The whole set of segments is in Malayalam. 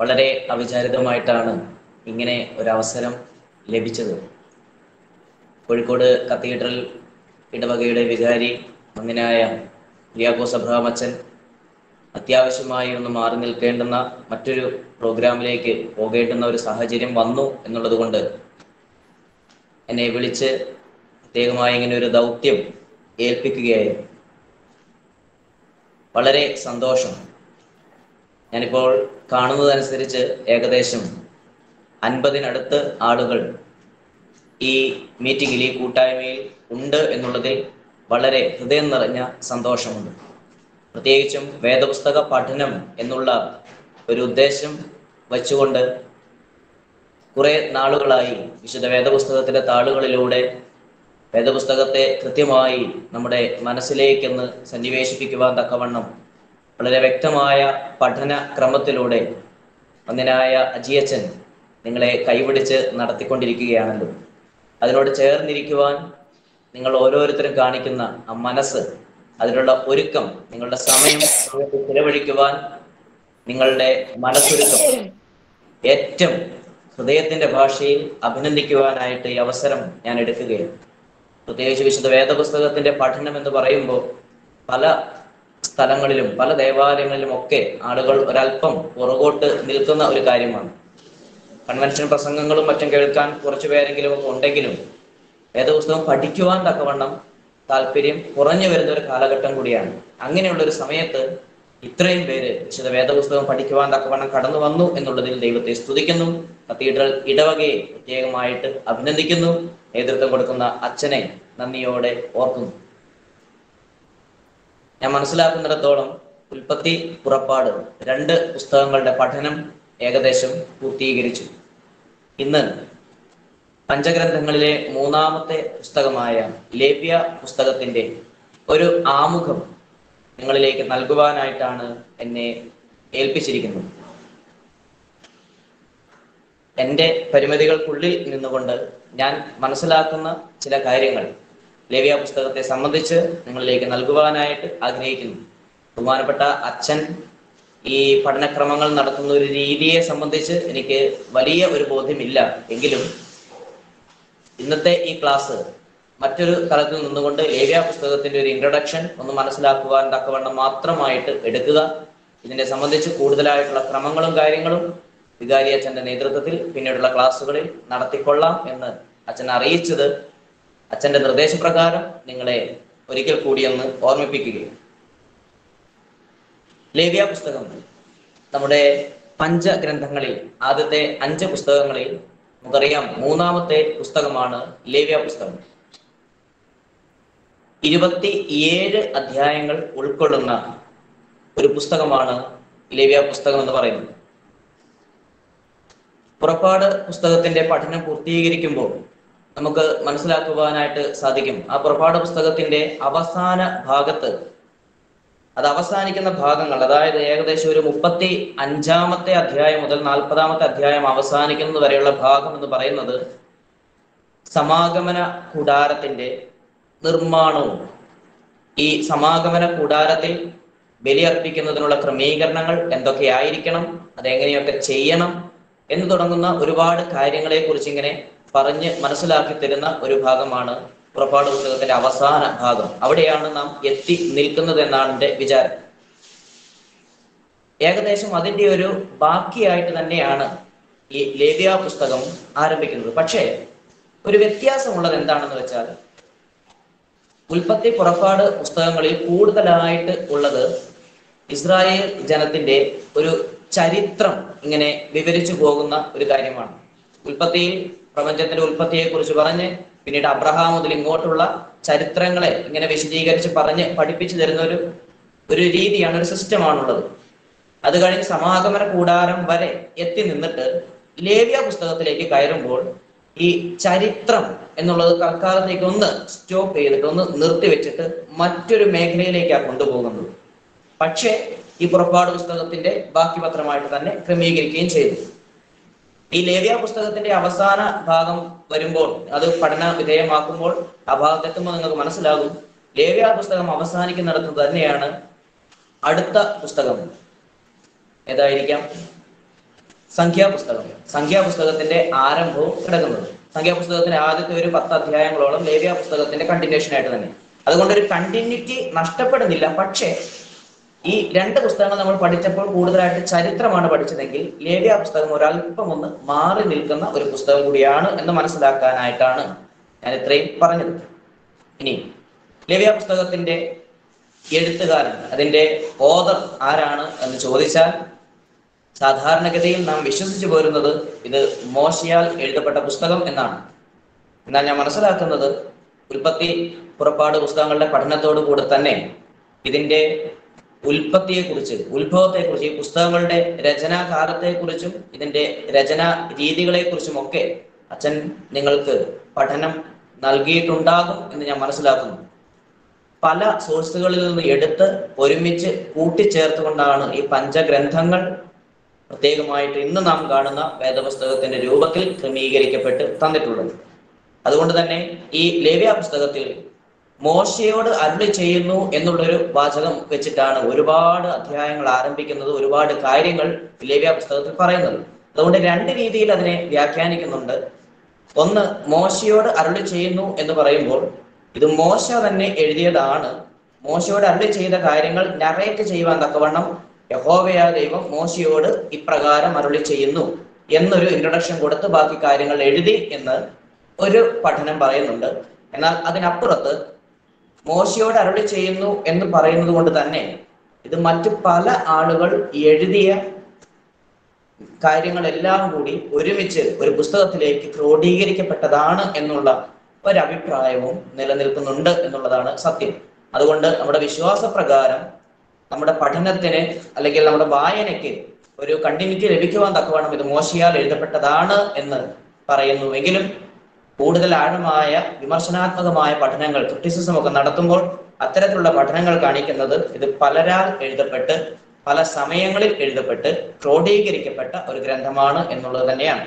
വളരെ അവിചാരിതമായിട്ടാണ് ഇങ്ങനെ ഒരവസരം ലഭിച്ചത് കോഴിക്കോട് കത്തീഡ്രൽ ഇടവകയുടെ വികാരി മന്ദിനായ ലിയാക്കോസ് അബ്രഹാം അച്ഛൻ അത്യാവശ്യമായി ഒന്ന് മാറി നിൽക്കേണ്ടുന്ന മറ്റൊരു പ്രോഗ്രാമിലേക്ക് പോകേണ്ടുന്ന ഒരു സാഹചര്യം വന്നു എന്നുള്ളത് കൊണ്ട് എന്നെ വിളിച്ച് പ്രത്യേകമായി ഇങ്ങനെ ഒരു ദൗത്യം ഏൽപ്പിക്കുകയായിരുന്നു വളരെ സന്തോഷം ഞാനിപ്പോൾ കാണുന്നതനുസരിച്ച് ഏകദേശം അൻപതിനടുത്ത് ആളുകൾ ഈ മീറ്റിംഗിൽ ഈ കൂട്ടായ്മയിൽ ഉണ്ട് എന്നുള്ളതിൽ വളരെ ഹൃദയം നിറഞ്ഞ സന്തോഷമുണ്ട് പ്രത്യേകിച്ചും വേദപുസ്തക പഠനം എന്നുള്ള ഒരു ഉദ്ദേശം വച്ചുകൊണ്ട് കുറെ നാളുകളായി വിശുദ്ധ വേദപുസ്തകത്തിലെ താളുകളിലൂടെ വേദപുസ്തകത്തെ കൃത്യമായി നമ്മുടെ മനസ്സിലേക്കൊന്ന് സന്നിവേശിപ്പിക്കുവാൻ തക്കവണ്ണം വളരെ വ്യക്തമായ പഠന ക്രമത്തിലൂടെ ഒന്നിനായ അജിയച്ചൻ നിങ്ങളെ കൈപിടിച്ച് നടത്തിക്കൊണ്ടിരിക്കുകയാണല്ലോ അതിനോട് ചേർന്നിരിക്കുവാൻ നിങ്ങൾ ഓരോരുത്തരും കാണിക്കുന്ന ആ മനസ്സ് അതിനുള്ള ഒരുക്കം നിങ്ങളുടെ സമയം ചിലവഴിക്കുവാൻ നിങ്ങളുടെ മനസ്സൊരുക്കം ഏറ്റവും ഹൃദയത്തിന്റെ ഭാഷയിൽ അഭിനന്ദിക്കുവാനായിട്ട് ഈ അവസരം ഞാൻ എടുക്കുകയാണ് പ്രത്യേകിച്ച് വിശുദ്ധ വേദപുസ്തകത്തിന്റെ പഠനം എന്ന് പറയുമ്പോൾ പല സ്ഥലങ്ങളിലും പല ദേവാലയങ്ങളിലും ഒക്കെ ആളുകൾ ഒരല്പം പുറകോട്ട് നിൽക്കുന്ന ഒരു കാര്യമാണ് കൺവെൻഷൻ പ്രസംഗങ്ങളും മറ്റും കേൾക്കാൻ കുറച്ചു പേരെങ്കിലും ഒക്കെ ഉണ്ടെങ്കിലും വേദപുസ്തകം പഠിക്കുവാൻ തക്കവണ്ണം താല്പര്യം കുറഞ്ഞു വരുന്ന ഒരു കാലഘട്ടം കൂടിയാണ് അങ്ങനെയുള്ള ഒരു സമയത്ത് ഇത്രയും പേര് വിശുദ്ധ വേദപുസ്തകം പഠിക്കുവാൻ തക്കവണ്ണം കടന്നു വന്നു എന്നുള്ളതിൽ ദൈവത്തെ സ്തുതിക്കുന്നു കത്തീഡ്രൽ ഇടവകയെ പ്രത്യേകമായിട്ട് അഭിനന്ദിക്കുന്നു നേതൃത്വം കൊടുക്കുന്ന അച്ഛനെ നന്ദിയോടെ ഓർക്കുന്നു ഞാൻ മനസ്സിലാക്കുന്നിടത്തോളം ഉൽപ്പത്തി പുറപ്പാട് രണ്ട് പുസ്തകങ്ങളുടെ പഠനം ഏകദേശം പൂർത്തീകരിച്ചു ഇന്ന് പഞ്ചഗ്രന്ഥങ്ങളിലെ മൂന്നാമത്തെ പുസ്തകമായ ലേവ്യ പുസ്തകത്തിന്റെ ഒരു ആമുഖം നിങ്ങളിലേക്ക് നൽകുവാനായിട്ടാണ് എന്നെ ഏൽപ്പിച്ചിരിക്കുന്നത് എൻ്റെ പരിമിതികൾക്കുള്ളിൽ നിന്നുകൊണ്ട് ഞാൻ മനസ്സിലാക്കുന്ന ചില കാര്യങ്ങൾ ലേവ്യ പുസ്തകത്തെ സംബന്ധിച്ച് നിങ്ങളിലേക്ക് നൽകുവാനായിട്ട് ആഗ്രഹിക്കുന്നു ബഹുമാനപ്പെട്ട അച്ഛൻ ഈ പഠനക്രമങ്ങൾ നടത്തുന്ന ഒരു രീതിയെ സംബന്ധിച്ച് എനിക്ക് വലിയ ഒരു ബോധ്യമില്ല എങ്കിലും ഇന്നത്തെ ഈ ക്ലാസ് മറ്റൊരു തലത്തിൽ നിന്നുകൊണ്ട് ലേവ്യ പുസ്തകത്തിന്റെ ഒരു ഇൻട്രൊഡക്ഷൻ ഒന്ന് മനസ്സിലാക്കുവാൻ തക്കവണ്ണം മാത്രമായിട്ട് എടുക്കുക ഇതിനെ സംബന്ധിച്ച് കൂടുതലായിട്ടുള്ള ക്രമങ്ങളും കാര്യങ്ങളും വികാരി അച്ഛന്റെ നേതൃത്വത്തിൽ പിന്നീടുള്ള ക്ലാസ്സുകളിൽ നടത്തിക്കൊള്ളാം എന്ന് അച്ഛൻ അറിയിച്ചത് അച്ഛന്റെ നിർദ്ദേശപ്രകാരം നിങ്ങളെ ഒരിക്കൽ കൂടി ഒന്ന് ഓർമ്മിപ്പിക്കുകയും ലേവ്യ പുസ്തകം നമ്മുടെ പഞ്ചഗ്രന്ഥങ്ങളിൽ ആദ്യത്തെ അഞ്ച് പുസ്തകങ്ങളിൽ നമുക്കറിയാം മൂന്നാമത്തെ പുസ്തകമാണ് ലേവ്യ പുസ്തകം ഇരുപത്തി ഏഴ് അധ്യായങ്ങൾ ഉൾക്കൊള്ളുന്ന ഒരു പുസ്തകമാണ് ലേവ്യ പുസ്തകം എന്ന് പറയുന്നത് പുറപ്പാട് പുസ്തകത്തിന്റെ പഠനം പൂർത്തീകരിക്കുമ്പോൾ നമുക്ക് മനസ്സിലാക്കുവാനായിട്ട് സാധിക്കും ആ പുറപ്പാട് പുസ്തകത്തിന്റെ അവസാന ഭാഗത്ത് അത് അവസാനിക്കുന്ന ഭാഗങ്ങൾ അതായത് ഏകദേശം ഒരു മുപ്പത്തി അഞ്ചാമത്തെ അധ്യായം മുതൽ നാൽപ്പതാമത്തെ അധ്യായം അവസാനിക്കുന്നത് വരെയുള്ള ഭാഗം എന്ന് പറയുന്നത് സമാഗമന കൂടാരത്തിന്റെ നിർമ്മാണവും ഈ സമാഗമന കൂടാരത്തിൽ ബലിയർപ്പിക്കുന്നതിനുള്ള ക്രമീകരണങ്ങൾ എന്തൊക്കെയായിരിക്കണം അതെങ്ങനെയൊക്കെ ചെയ്യണം എന്ന് തുടങ്ങുന്ന ഒരുപാട് കാര്യങ്ങളെ കുറിച്ച് ഇങ്ങനെ പറഞ്ഞ് മനസ്സിലാക്കി തരുന്ന ഒരു ഭാഗമാണ് പുറപ്പാട് പുസ്തകത്തിന്റെ അവസാന ഭാഗം അവിടെയാണ് നാം എത്തി നിൽക്കുന്നത് എന്നാണ് എൻ്റെ വിചാരം ഏകദേശം അതിന്റെ ഒരു ബാക്കിയായിട്ട് തന്നെയാണ് ഈ ലേവ്യ പുസ്തകം ആരംഭിക്കുന്നത് പക്ഷേ ഒരു വ്യത്യാസമുള്ളത് എന്താണെന്ന് വെച്ചാൽ ഉൽപ്പത്തി പുറപ്പാട് പുസ്തകങ്ങളിൽ കൂടുതലായിട്ട് ഉള്ളത് ഇസ്രായേൽ ജനത്തിന്റെ ഒരു ചരിത്രം ഇങ്ങനെ വിവരിച്ചു പോകുന്ന ഒരു കാര്യമാണ് ഉൽപ്പത്തിയിൽ പ്രപഞ്ചത്തിന്റെ ഉൽപ്പത്തിയെ കുറിച്ച് പറഞ്ഞ് പിന്നീട് അബ്രഹാം മുതൽ ഇങ്ങോട്ടുള്ള ചരിത്രങ്ങളെ ഇങ്ങനെ വിശദീകരിച്ച് പറഞ്ഞ് പഠിപ്പിച്ചു തരുന്ന ഒരു ഒരു രീതിയാണ് ഒരു സിസ്റ്റമാണുള്ളത് അത് കഴിഞ്ഞ് സമാഗമന കൂടാരം വരെ എത്തി നിന്നിട്ട് ലേവ്യ പുസ്തകത്തിലേക്ക് കയറുമ്പോൾ ഈ ചരിത്രം എന്നുള്ളത് തൽക്കാലത്തേക്ക് ഒന്ന് സ്റ്റോപ്പ് ചെയ്തിട്ട് ഒന്ന് നിർത്തിവെച്ചിട്ട് മറ്റൊരു മേഖലയിലേക്കാണ് കൊണ്ടുപോകുന്നത് പക്ഷേ ഈ പുറപ്പാട് പുസ്തകത്തിന്റെ ബാക്കി പത്രമായിട്ട് തന്നെ ക്രമീകരിക്കുകയും ചെയ്തു ഈ ലേവ്യ പുസ്തകത്തിന്റെ അവസാന ഭാഗം വരുമ്പോൾ അത് പഠന വിധേയമാക്കുമ്പോൾ ആ ഭാഗത്തെത്തുമ്പോൾ നിങ്ങൾക്ക് മനസ്സിലാകും ലേവ്യ പുസ്തകം അവസാനിക്കുന്നിടത്ത് തന്നെയാണ് അടുത്ത പുസ്തകം ഏതായിരിക്കാം സംഖ്യാപുസ്തകം സംഖ്യാപുസ്തകത്തിന്റെ ആരംഭവും കിടക്കുന്നത് സംഖ്യാപുസ്തകത്തിന്റെ ആദ്യത്തെ ഒരു പത്ത് അധ്യായങ്ങളോളം ലേവ്യ പുസ്തകത്തിന്റെ കണ്ടിന്യൂഷൻ ആയിട്ട് തന്നെ അതുകൊണ്ട് ഒരു കണ്ടിന്യൂറ്റി നഷ്ടപ്പെടുന്നില്ല പക്ഷേ ഈ രണ്ട് പുസ്തകങ്ങൾ നമ്മൾ പഠിച്ചപ്പോൾ കൂടുതലായിട്ട് ചരിത്രമാണ് പഠിച്ചതെങ്കിൽ ലേവ്യ പുസ്തകം ഒരല്പം ഒന്ന് മാറി നിൽക്കുന്ന ഒരു പുസ്തകം കൂടിയാണ് എന്ന് മനസ്സിലാക്കാനായിട്ടാണ് ഞാൻ ഇത്രയും പറഞ്ഞത് ഇനി ലേവ്യ പുസ്തകത്തിന്റെ എഴുത്തുകാരൻ അതിന്റെ ഓതർ ആരാണ് എന്ന് ചോദിച്ചാൽ സാധാരണഗതിയിൽ നാം വിശ്വസിച്ചു പോരുന്നത് ഇത് മോശയാൽ എഴുതപ്പെട്ട പുസ്തകം എന്നാണ് എന്നാൽ ഞാൻ മനസ്സിലാക്കുന്നത് ഉൽപ്പത്തി പുറപ്പാട് പുസ്തകങ്ങളുടെ പഠനത്തോടു കൂടെ തന്നെ ഇതിന്റെ ഉൽപ്പത്തിയെക്കുറിച്ച് ഉത്ഭവത്തെക്കുറിച്ച് ഈ പുസ്തകങ്ങളുടെ രചനാകാലത്തെക്കുറിച്ചും ഇതിന്റെ രചനാ രീതികളെക്കുറിച്ചും ഒക്കെ അച്ഛൻ നിങ്ങൾക്ക് പഠനം നൽകിയിട്ടുണ്ടാകും എന്ന് ഞാൻ മനസ്സിലാക്കുന്നു പല സോഴ്സുകളിൽ നിന്ന് എടുത്ത് ഒരുമിച്ച് കൂട്ടിച്ചേർത്തുകൊണ്ടാണ് ഈ പഞ്ചഗ്രന്ഥങ്ങൾ പ്രത്യേകമായിട്ട് ഇന്ന് നാം കാണുന്ന വേദപുസ്തകത്തിന്റെ രൂപത്തിൽ ക്രമീകരിക്കപ്പെട്ട് തന്നിട്ടുള്ളത് അതുകൊണ്ട് തന്നെ ഈ ലേവ്യ പുസ്തകത്തിൽ മോശയോട് അരുളി ചെയ്യുന്നു എന്നുള്ളൊരു വാചകം വെച്ചിട്ടാണ് ഒരുപാട് അധ്യായങ്ങൾ ആരംഭിക്കുന്നത് ഒരുപാട് കാര്യങ്ങൾ ലേവ്യ പുസ്തകത്തിൽ പറയുന്നത് അതുകൊണ്ട് രണ്ട് രീതിയിൽ അതിനെ വ്യാഖ്യാനിക്കുന്നുണ്ട് ഒന്ന് മോശയോട് അരുളി ചെയ്യുന്നു എന്ന് പറയുമ്പോൾ ഇത് മോശ തന്നെ എഴുതിയതാണ് മോശയോട് അരുളി ചെയ്ത കാര്യങ്ങൾ നറേറ്റ് ചെയ്യുവാൻ തക്കവണ്ണം യഹോവയാ ദൈവം മോശയോട് ഇപ്രകാരം അരുളി ചെയ്യുന്നു എന്നൊരു ഇൻട്രൊഡക്ഷൻ കൊടുത്ത് ബാക്കി കാര്യങ്ങൾ എഴുതി എന്ന് ഒരു പഠനം പറയുന്നുണ്ട് എന്നാൽ അതിനപ്പുറത്ത് മോശയോട് അരുളി ചെയ്യുന്നു എന്ന് പറയുന്നത് കൊണ്ട് തന്നെ ഇത് മറ്റു പല ആളുകൾ എഴുതിയ കാര്യങ്ങളെല്ലാം കൂടി ഒരുമിച്ച് ഒരു പുസ്തകത്തിലേക്ക് ക്രോഡീകരിക്കപ്പെട്ടതാണ് എന്നുള്ള ഒരഭിപ്രായവും നിലനിൽക്കുന്നുണ്ട് എന്നുള്ളതാണ് സത്യം അതുകൊണ്ട് നമ്മുടെ വിശ്വാസപ്രകാരം നമ്മുടെ പഠനത്തിന് അല്ലെങ്കിൽ നമ്മുടെ വായനയ്ക്ക് ഒരു കണ്ടിന്യൂറ്റി ലഭിക്കുവാൻ തക്കവണ്ണം ഇത് മോശയാൽ എഴുതപ്പെട്ടതാണ് എന്ന് പറയുന്നുവെങ്കിലും കൂടുതൽ ആഴമായ വിമർശനാത്മകമായ പഠനങ്ങൾ ക്രിറ്റിസിസം ഒക്കെ നടത്തുമ്പോൾ അത്തരത്തിലുള്ള പഠനങ്ങൾ കാണിക്കുന്നത് ഇത് പലരാൽ എഴുതപ്പെട്ട് പല സമയങ്ങളിൽ എഴുതപ്പെട്ട് ക്രോഡീകരിക്കപ്പെട്ട ഒരു ഗ്രന്ഥമാണ് എന്നുള്ളത് തന്നെയാണ്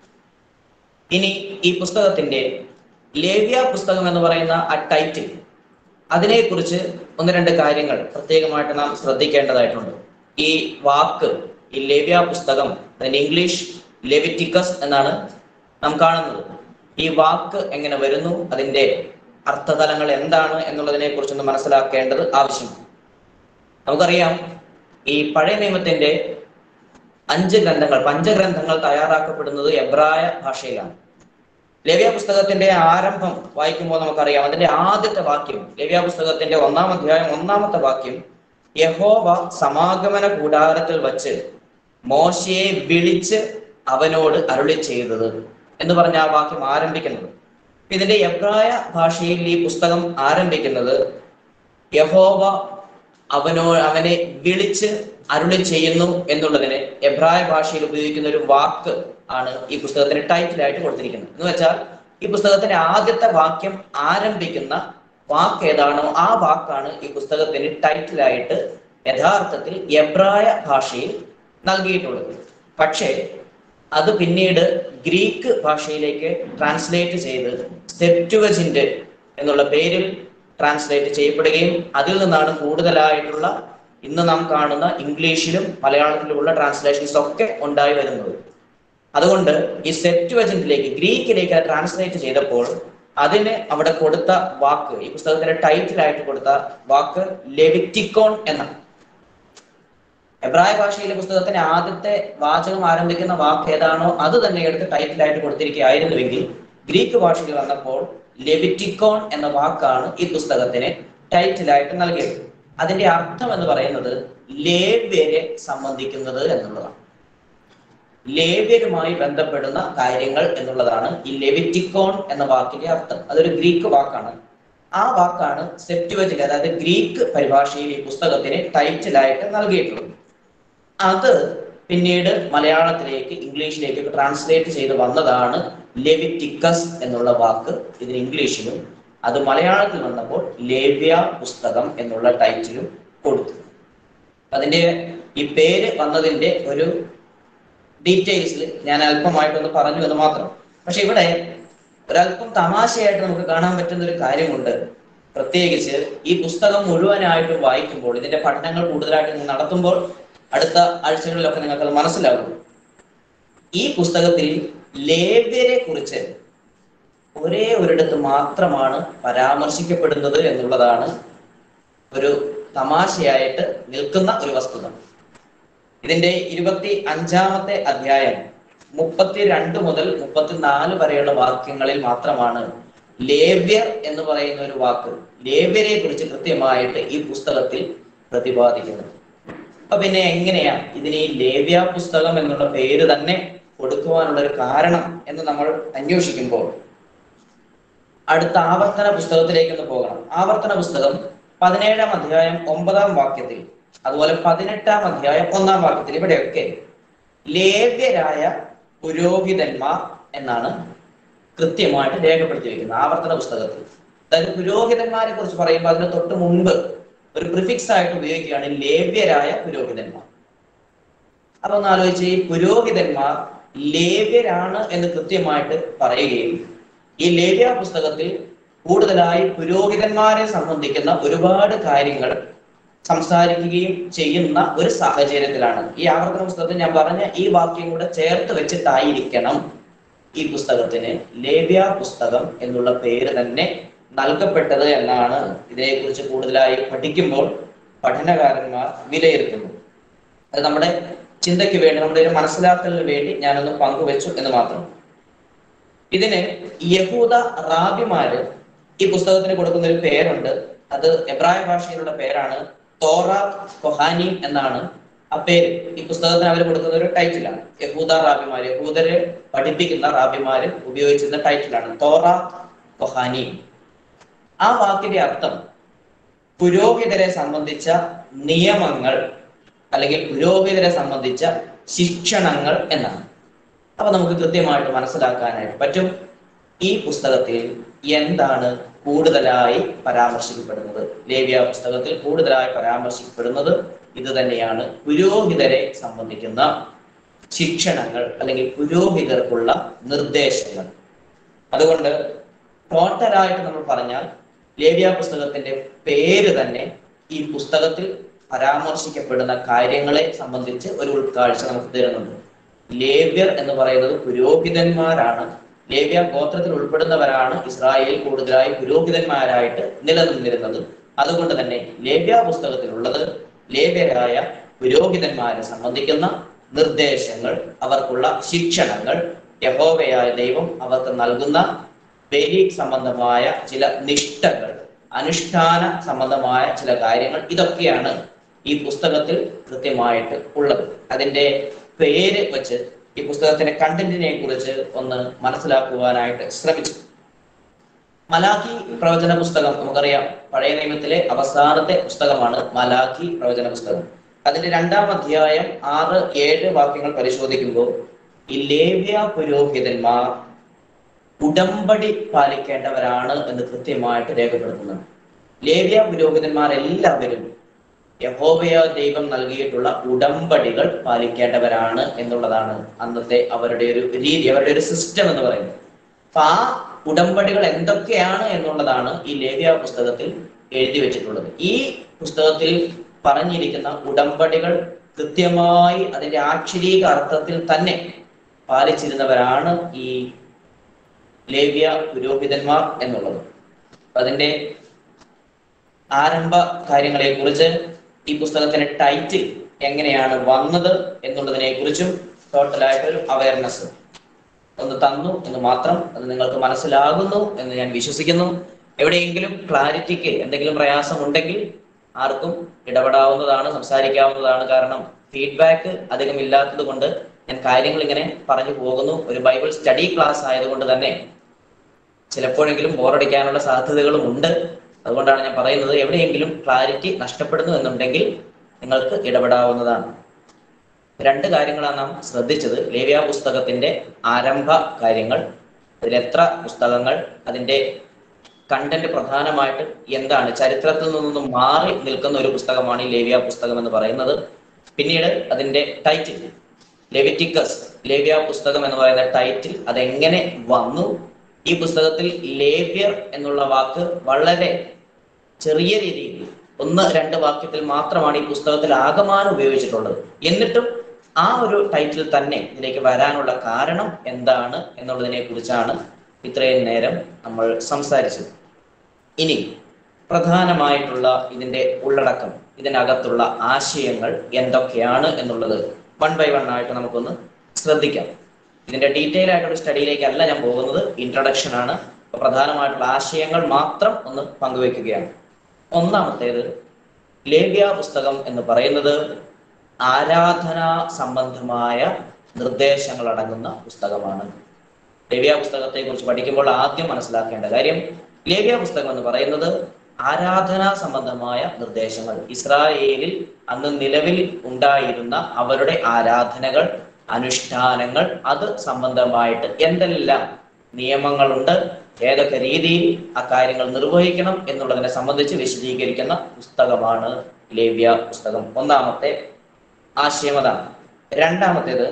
ഇനി ഈ പുസ്തകത്തിന്റെ ലേവ്യ പുസ്തകം എന്ന് പറയുന്ന ആ ടൈറ്റിൽ അതിനെക്കുറിച്ച് ഒന്ന് രണ്ട് കാര്യങ്ങൾ പ്രത്യേകമായിട്ട് നാം ശ്രദ്ധിക്കേണ്ടതായിട്ടുണ്ട് ഈ വാക്ക് ഈ ലേവ്യ പുസ്തകം അതിന്റെ ഇംഗ്ലീഷ് ലെവിറ്റിക്കസ് എന്നാണ് നാം കാണുന്നത് ഈ വാക്ക് എങ്ങനെ വരുന്നു അതിന്റെ അർത്ഥതലങ്ങൾ എന്താണ് എന്നുള്ളതിനെ കുറിച്ചൊന്ന് മനസ്സിലാക്കേണ്ടത് ആവശ്യമാണ് നമുക്കറിയാം ഈ പഴയ നിയമത്തിന്റെ അഞ്ച് ഗ്രന്ഥങ്ങൾ പഞ്ചഗ്രന്ഥങ്ങൾ തയ്യാറാക്കപ്പെടുന്നത് എബ്രായ ഭാഷയിലാണ് ലേവ്യ പുസ്തകത്തിന്റെ ആരംഭം വായിക്കുമ്പോൾ നമുക്കറിയാം അതിന്റെ ആദ്യത്തെ വാക്യം ലേവ്യ പുസ്തകത്തിന്റെ ഒന്നാം അധ്യായം ഒന്നാമത്തെ വാക്യം യഹോവ സമാഗമന കൂടാരത്തിൽ വച്ച് മോശയെ വിളിച്ച് അവനോട് അരുളി ചെയ്തത് എന്ന് പറഞ്ഞ ആ വാക്യം ആരംഭിക്കുന്നത് ഇതിന്റെ എബ്രായ ഭാഷയിൽ ഈ പുസ്തകം ആരംഭിക്കുന്നത് യഹോവ അവനോ അവനെ വിളിച്ച് അരുളി ചെയ്യുന്നു എന്നുള്ളതിന് എബ്രായ ഭാഷയിൽ ഉപയോഗിക്കുന്ന ഒരു വാക്ക് ആണ് ഈ പുസ്തകത്തിന് ടൈറ്റിലായിട്ട് കൊടുത്തിരിക്കുന്നത് എന്ന് വെച്ചാൽ ഈ പുസ്തകത്തിന്റെ ആദ്യത്തെ വാക്യം ആരംഭിക്കുന്ന വാക്ക് ഏതാണോ ആ വാക്കാണ് ഈ പുസ്തകത്തിന് ടൈറ്റിലായിട്ട് യഥാർത്ഥത്തിൽ എബ്രായ ഭാഷയിൽ നൽകിയിട്ടുള്ളത് പക്ഷേ അത് പിന്നീട് ഗ്രീക്ക് ഭാഷയിലേക്ക് ട്രാൻസ്ലേറ്റ് ചെയ്ത് സെപ്റ്റുവജിന്റ് എന്നുള്ള പേരിൽ ട്രാൻസ്ലേറ്റ് ചെയ്യപ്പെടുകയും അതിൽ നിന്നാണ് കൂടുതലായിട്ടുള്ള ഇന്ന് നാം കാണുന്ന ഇംഗ്ലീഷിലും മലയാളത്തിലുമുള്ള ട്രാൻസ്ലേഷൻസ് ഒക്കെ ഉണ്ടായി വരുന്നത് അതുകൊണ്ട് ഈ സെപ്റ്റുവജന്റിലേക്ക് ഗ്രീക്കിലേക്ക് അത് ട്രാൻസ്ലേറ്റ് ചെയ്തപ്പോൾ അതിന് അവിടെ കൊടുത്ത വാക്ക് ഈ പുസ്തകത്തിന്റെ ടൈറ്റിലായിട്ട് കൊടുത്ത വാക്ക് ലെവിറ്റിക്കോൺ എന്നാണ് എബ്രായ ഭാഷയിലെ പുസ്തകത്തിന്റെ ആദ്യത്തെ വാചകം ആരംഭിക്കുന്ന വാക്ക് ഏതാണോ അത് തന്നെ എടുത്ത് ടൈറ്റിലായിട്ട് കൊടുത്തിരിക്കുകയായിരുന്നുവെങ്കിൽ ഗ്രീക്ക് ഭാഷയിൽ വന്നപ്പോൾ ലെവിറ്റിക്കോൺ എന്ന വാക്കാണ് ഈ പുസ്തകത്തിന് ടൈറ്റിലായിട്ട് നൽകിയത് അതിന്റെ അർത്ഥം എന്ന് പറയുന്നത് ലേവ്യരെ സംബന്ധിക്കുന്നത് എന്നുള്ളതാണ് ലേവ്യരുമായി ബന്ധപ്പെടുന്ന കാര്യങ്ങൾ എന്നുള്ളതാണ് ഈ ലെവിറ്റിക്കോൺ എന്ന വാക്കിന്റെ അർത്ഥം അതൊരു ഗ്രീക്ക് വാക്കാണ് ആ വാക്കാണ് സെപ്റ്റുവജിൽ അതായത് ഗ്രീക്ക് പരിഭാഷയിൽ ഈ പുസ്തകത്തിന് ടൈറ്റിലായിട്ട് നൽകിയിട്ടുള്ളത് അത് പിന്നീട് മലയാളത്തിലേക്ക് ഇംഗ്ലീഷിലേക്ക് ട്രാൻസ്ലേറ്റ് ചെയ്ത് വന്നതാണ് ലെവിറ്റിക്കസ് എന്നുള്ള വാക്ക് ഇതിന് ഇംഗ്ലീഷിലും അത് മലയാളത്തിൽ വന്നപ്പോൾ ലേവ്യ പുസ്തകം എന്നുള്ള ടൈറ്റിലും കൊടുത്തു അതിന്റെ ഈ പേര് വന്നതിന്റെ ഒരു ഡീറ്റെയിൽസിൽ ഞാൻ അല്പമായിട്ടൊന്ന് പറഞ്ഞു എന്ന് മാത്രം പക്ഷെ ഇവിടെ ഒരല്പം തമാശയായിട്ട് നമുക്ക് കാണാൻ പറ്റുന്ന ഒരു കാര്യമുണ്ട് പ്രത്യേകിച്ച് ഈ പുസ്തകം മുഴുവനായിട്ടും വായിക്കുമ്പോൾ ഇതിന്റെ പഠനങ്ങൾ കൂടുതലായിട്ട് നിങ്ങൾ നടത്തുമ്പോൾ അടുത്ത ആഴ്ചകളിലൊക്കെ നിങ്ങൾക്ക് അത് മനസ്സിലാകും ഈ പുസ്തകത്തിൽ ലേവ്യരെ കുറിച്ച് ഒരേ ഒരിടത്ത് മാത്രമാണ് പരാമർശിക്കപ്പെടുന്നത് എന്നുള്ളതാണ് ഒരു തമാശയായിട്ട് നിൽക്കുന്ന ഒരു വസ്തുത ഇതിന്റെ ഇരുപത്തി അഞ്ചാമത്തെ അധ്യായം മുപ്പത്തിരണ്ട് മുതൽ മുപ്പത്തിനാല് വരെയുള്ള വാക്യങ്ങളിൽ മാത്രമാണ് ലേവ്യർ എന്ന് പറയുന്ന ഒരു വാക്ക് ലേവ്യരെ കുറിച്ച് കൃത്യമായിട്ട് ഈ പുസ്തകത്തിൽ പ്രതിപാദിക്കുന്നത് അപ്പൊ പിന്നെ എങ്ങനെയാ ഇതിന് ഈ ലേവ്യ പുസ്തകം എന്നുള്ള പേര് തന്നെ കൊടുക്കുവാനുള്ള ഒരു കാരണം എന്ന് നമ്മൾ അന്വേഷിക്കുമ്പോൾ അടുത്ത ആവർത്തന പുസ്തകത്തിലേക്ക് ഒന്ന് പോകണം ആവർത്തന പുസ്തകം പതിനേഴാം അധ്യായം ഒമ്പതാം വാക്യത്തിൽ അതുപോലെ പതിനെട്ടാം അധ്യായം ഒന്നാം വാക്യത്തിൽ ഇവിടെയൊക്കെ ലേവ്യരായ പുരോഹിതന്മാർ എന്നാണ് കൃത്യമായിട്ട് രേഖപ്പെടുത്തി വെക്കുന്നത് ആവർത്തന പുസ്തകത്തിൽ അതായത് പുരോഹിതന്മാരെ കുറിച്ച് പറയുമ്പോൾ അതിന് തൊട്ട് മുൻപ് ഒരു പ്രിഫിക്സ് ആയിട്ട് ഉപയോഗിക്കുകയാണ് ലേവ്യരായ പുരോഹിതന്മാർ അപ്പൊ ഒന്ന് ആലോചിച്ച് ഈ പുരോഹിതന്മാർ ലേവ്യരാണ് എന്ന് കൃത്യമായിട്ട് പറയുകയും ഈ ലേവ്യ പുസ്തകത്തിൽ കൂടുതലായി പുരോഹിതന്മാരെ സംബന്ധിക്കുന്ന ഒരുപാട് കാര്യങ്ങൾ സംസാരിക്കുകയും ചെയ്യുന്ന ഒരു സാഹചര്യത്തിലാണ് ഈ ആവർത്തന പുസ്തകത്തിൽ ഞാൻ പറഞ്ഞ ഈ വാക്യം കൂടെ ചേർത്ത് വെച്ചിട്ടായിരിക്കണം ഈ പുസ്തകത്തിന് ലേവ്യ പുസ്തകം എന്നുള്ള പേര് തന്നെ നൽകപ്പെട്ടത് എന്നാണ് ഇതിനെക്കുറിച്ച് കൂടുതലായി പഠിക്കുമ്പോൾ പഠനകാരന്മാർ വിലയിരുത്തുന്നത് അത് നമ്മുടെ ചിന്തയ്ക്ക് വേണ്ടി നമ്മുടെ ഒരു മനസ്സിലാക്കലിന് വേണ്ടി ഞാനൊന്ന് പങ്കുവെച്ചു എന്ന് മാത്രം ഇതിന് യഹൂദ റാബിമാര് ഈ പുസ്തകത്തിന് കൊടുക്കുന്ന ഒരു പേരുണ്ട് അത് എബ്രായ ഭാഷയിലുള്ള പേരാണ് തോറ കൊഹാനീം എന്നാണ് ആ പേര് ഈ പുസ്തകത്തിന് അവർ കൊടുക്കുന്ന ഒരു ടൈറ്റിലാണ് യഹൂദ റാബിമാര് യഹൂദരെ പഠിപ്പിക്കുന്ന റാബിമാര് ഉപയോഗിച്ചിരുന്ന ടൈറ്റിലാണ് തോറ കൊഹാനീം ആ വാക്കിന്റെ അർത്ഥം പുരോഹിതരെ സംബന്ധിച്ച നിയമങ്ങൾ അല്ലെങ്കിൽ പുരോഹിതരെ സംബന്ധിച്ച ശിക്ഷണങ്ങൾ എന്നാണ് അപ്പൊ നമുക്ക് കൃത്യമായിട്ട് മനസ്സിലാക്കാനായിട്ട് പറ്റും ഈ പുസ്തകത്തിൽ എന്താണ് കൂടുതലായി പരാമർശിക്കപ്പെടുന്നത് ലേവ്യ പുസ്തകത്തിൽ കൂടുതലായി പരാമർശിക്കപ്പെടുന്നത് ഇത് തന്നെയാണ് പുരോഹിതരെ സംബന്ധിക്കുന്ന ശിക്ഷണങ്ങൾ അല്ലെങ്കിൽ പുരോഹിതർക്കുള്ള നിർദ്ദേശങ്ങൾ അതുകൊണ്ട് ടോട്ടലായിട്ട് നമ്മൾ പറഞ്ഞാൽ ലേവ്യ പുസ്തകത്തിന്റെ പേര് തന്നെ ഈ പുസ്തകത്തിൽ പരാമർശിക്കപ്പെടുന്ന കാര്യങ്ങളെ സംബന്ധിച്ച് ഒരു ഉൾക്കാഴ്ച നമുക്ക് തരുന്നുണ്ട് ലേവ്യർ എന്ന് പറയുന്നത് പുരോഹിതന്മാരാണ് ലേവ്യ ഗോത്രത്തിൽ ഉൾപ്പെടുന്നവരാണ് ഇസ്രായേൽ കൂടുതലായി പുരോഹിതന്മാരായിട്ട് നിലനിന്നിരുന്നത് അതുകൊണ്ട് തന്നെ ലേവ്യ പുസ്തകത്തിലുള്ളത് ലേവ്യരായ പുരോഹിതന്മാരെ സംബന്ധിക്കുന്ന നിർദ്ദേശങ്ങൾ അവർക്കുള്ള ശിക്ഷണങ്ങൾ യഹോവയായ ദൈവം അവർക്ക് നൽകുന്ന ബലി സംബന്ധമായ ചില നിഷ്ഠകൾ അനുഷ്ഠാന സംബന്ധമായ ചില കാര്യങ്ങൾ ഇതൊക്കെയാണ് ഈ പുസ്തകത്തിൽ കൃത്യമായിട്ട് ഉള്ളത് അതിന്റെ പേര് വെച്ച് ഈ പുസ്തകത്തിന്റെ കണ്ടന്റിനെ കുറിച്ച് ഒന്ന് മനസ്സിലാക്കുവാനായിട്ട് ശ്രമിച്ചു മലാഖി പ്രവചന പുസ്തകം നമുക്കറിയാം പഴയ നിയമത്തിലെ അവസാനത്തെ പുസ്തകമാണ് മലാഖി പ്രവചന പുസ്തകം അതിന്റെ രണ്ടാം അധ്യായം ആറ് ഏഴ് വാക്യങ്ങൾ പരിശോധിക്കുമ്പോൾ ഈ ലേവ്യ പുരോഹിതന്മാർ ഉടമ്പടി പാലിക്കേണ്ടവരാണ് എന്ന് കൃത്യമായിട്ട് രേഖപ്പെടുത്തുന്നുണ്ട് ലേവ്യ പുരോഹിതന്മാർ എല്ലാവരും യഹോവയ ദൈവം നൽകിയിട്ടുള്ള ഉടമ്പടികൾ പാലിക്കേണ്ടവരാണ് എന്നുള്ളതാണ് അന്നത്തെ അവരുടെ ഒരു രീതി അവരുടെ ഒരു സിസ്റ്റം എന്ന് പറയുന്നത് അപ്പൊ ആ ഉടമ്പടികൾ എന്തൊക്കെയാണ് എന്നുള്ളതാണ് ഈ ലേവ്യ പുസ്തകത്തിൽ എഴുതി വെച്ചിട്ടുള്ളത് ഈ പുസ്തകത്തിൽ പറഞ്ഞിരിക്കുന്ന ഉടമ്പടികൾ കൃത്യമായി അതിന്റെ ആക്ഷരീക അർത്ഥത്തിൽ തന്നെ പാലിച്ചിരുന്നവരാണ് ഈ ലേവ്യ പുരോഹിതന്മാർ എന്നുള്ളത് അതിന്റെ ആരംഭ കാര്യങ്ങളെ കുറിച്ച് ഈ പുസ്തകത്തിന്റെ ടൈറ്റിൽ എങ്ങനെയാണ് വന്നത് എന്നുള്ളതിനെ കുറിച്ചും ടോട്ടലായിട്ടൊരു അവയർനെസ് ഒന്ന് തന്നു എന്ന് മാത്രം അത് നിങ്ങൾക്ക് മനസ്സിലാകുന്നു എന്ന് ഞാൻ വിശ്വസിക്കുന്നു എവിടെയെങ്കിലും ക്ലാരിറ്റിക്ക് എന്തെങ്കിലും പ്രയാസം ഉണ്ടെങ്കിൽ ആർക്കും ഇടപെടാവുന്നതാണ് സംസാരിക്കാവുന്നതാണ് കാരണം ഫീഡ്ബാക്ക് അധികം ഇല്ലാത്തത് കൊണ്ട് ഞാൻ കാര്യങ്ങൾ ഇങ്ങനെ പറഞ്ഞു പോകുന്നു ഒരു ബൈബിൾ സ്റ്റഡി ക്ലാസ് ആയതുകൊണ്ട് തന്നെ ചിലപ്പോഴെങ്കിലും ബോറടിക്കാനുള്ള സാധ്യതകളും ഉണ്ട് അതുകൊണ്ടാണ് ഞാൻ പറയുന്നത് എവിടെയെങ്കിലും ക്ലാരിറ്റി നഷ്ടപ്പെടുന്നു എന്നുണ്ടെങ്കിൽ നിങ്ങൾക്ക് ഇടപെടാവുന്നതാണ് രണ്ട് കാര്യങ്ങളാണ് നാം ശ്രദ്ധിച്ചത് ലേവ്യ പുസ്തകത്തിന്റെ ആരംഭ കാര്യങ്ങൾ അതിൽ എത്ര പുസ്തകങ്ങൾ അതിന്റെ കണ്ടന്റ് പ്രധാനമായിട്ട് എന്താണ് ചരിത്രത്തിൽ നിന്നും മാറി നിൽക്കുന്ന ഒരു പുസ്തകമാണ് ഈ ലേവ്യ പുസ്തകം എന്ന് പറയുന്നത് പിന്നീട് അതിന്റെ ടൈറ്റിൽ ലെവിറ്റിക്കസ് ലേവ്യ പുസ്തകം എന്ന് പറയുന്ന ടൈറ്റിൽ അതെങ്ങനെ വന്നു ഈ പുസ്തകത്തിൽ ലേവ്യർ എന്നുള്ള വാക്ക് വളരെ ചെറിയ രീതിയിൽ ഒന്ന് രണ്ട് വാക്യത്തിൽ മാത്രമാണ് ഈ പുസ്തകത്തിൽ ആകമാനം ഉപയോഗിച്ചിട്ടുള്ളത് എന്നിട്ടും ആ ഒരു ടൈറ്റിൽ തന്നെ ഇതിലേക്ക് വരാനുള്ള കാരണം എന്താണ് എന്നുള്ളതിനെ കുറിച്ചാണ് ഇത്രയും നേരം നമ്മൾ സംസാരിച്ചത് ഇനി പ്രധാനമായിട്ടുള്ള ഇതിന്റെ ഉള്ളടക്കം ഇതിനകത്തുള്ള ആശയങ്ങൾ എന്തൊക്കെയാണ് എന്നുള്ളത് വൺ ബൈ വൺ ആയിട്ട് നമുക്കൊന്ന് ശ്രദ്ധിക്കാം ഇതിന്റെ ഡീറ്റെയിൽ ആയിട്ടുള്ള സ്റ്റഡിയിലേക്കല്ല ഞാൻ പോകുന്നത് ഇൻട്രഡക്ഷൻ ആണ് അപ്പൊ പ്രധാനമായിട്ടുള്ള ആശയങ്ങൾ മാത്രം ഒന്ന് പങ്കുവെക്കുകയാണ് ഒന്നാമത്തേത് ലേവ്യ പുസ്തകം എന്ന് പറയുന്നത് ആരാധനാ സംബന്ധമായ നിർദ്ദേശങ്ങൾ അടങ്ങുന്ന പുസ്തകമാണ് ലേവ്യ പുസ്തകത്തെ കുറിച്ച് പഠിക്കുമ്പോൾ ആദ്യം മനസ്സിലാക്കേണ്ട കാര്യം ലേവ്യ പുസ്തകം എന്ന് പറയുന്നത് ആരാധനാ സംബന്ധമായ നിർദ്ദേശങ്ങൾ ഇസ്രായേലിൽ അന്ന് നിലവിൽ ഉണ്ടായിരുന്ന അവരുടെ ആരാധനകൾ അനുഷ്ഠാനങ്ങൾ അത് സംബന്ധമായിട്ട് എന്തെല്ലാം നിയമങ്ങളുണ്ട് ഏതൊക്കെ രീതിയിൽ ആ കാര്യങ്ങൾ നിർവഹിക്കണം എന്നുള്ളതിനെ സംബന്ധിച്ച് വിശദീകരിക്കുന്ന പുസ്തകമാണ് ലേവ്യ പുസ്തകം ഒന്നാമത്തെ ആശയം അതാണ് രണ്ടാമത്തേത്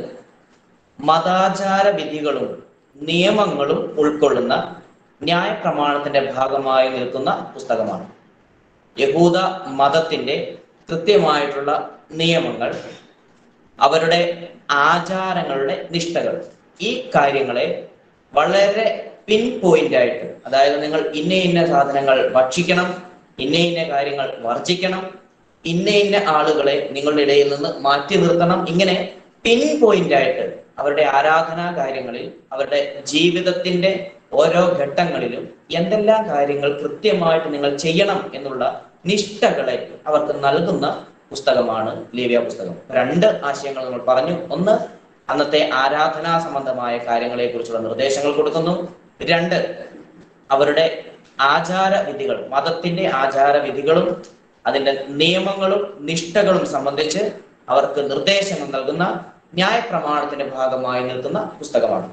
മതാചാര വിധികളും നിയമങ്ങളും ഉൾക്കൊള്ളുന്ന ന്യായ പ്രമാണത്തിന്റെ ഭാഗമായി നിൽക്കുന്ന പുസ്തകമാണ് യഹൂദ മതത്തിന്റെ കൃത്യമായിട്ടുള്ള നിയമങ്ങൾ അവരുടെ ആചാരങ്ങളുടെ നിഷ്ഠകൾ ഈ കാര്യങ്ങളെ വളരെ പിൻ പോയിന്റ് ആയിട്ട് അതായത് നിങ്ങൾ ഇന്ന ഇന്ന സാധനങ്ങൾ ഭക്ഷിക്കണം ഇന്ന ഇന്ന കാര്യങ്ങൾ വർജിക്കണം ഇന്ന ഇന്ന ആളുകളെ നിങ്ങളുടെ ഇടയിൽ നിന്ന് മാറ്റി നിർത്തണം ഇങ്ങനെ പിൻ പോയിന്റ് ആയിട്ട് അവരുടെ ആരാധനാ കാര്യങ്ങളിൽ അവരുടെ ജീവിതത്തിന്റെ ഓരോ ഘട്ടങ്ങളിലും എന്തെല്ലാം കാര്യങ്ങൾ കൃത്യമായിട്ട് നിങ്ങൾ ചെയ്യണം എന്നുള്ള നിഷ്ഠകളെ അവർക്ക് നൽകുന്ന പുസ്തകമാണ് ലേവ്യ പുസ്തകം രണ്ട് ആശയങ്ങൾ നമ്മൾ പറഞ്ഞു ഒന്ന് അന്നത്തെ ആരാധനാ സംബന്ധമായ കാര്യങ്ങളെ കുറിച്ചുള്ള നിർദ്ദേശങ്ങൾ കൊടുക്കുന്നു രണ്ട് അവരുടെ ആചാര വിധികൾ മതത്തിന്റെ ആചാര വിധികളും അതിന്റെ നിയമങ്ങളും നിഷ്ഠകളും സംബന്ധിച്ച് അവർക്ക് നിർദ്ദേശങ്ങൾ നൽകുന്ന ന്യായ പ്രമാണത്തിന്റെ ഭാഗമായി നിൽക്കുന്ന പുസ്തകമാണ്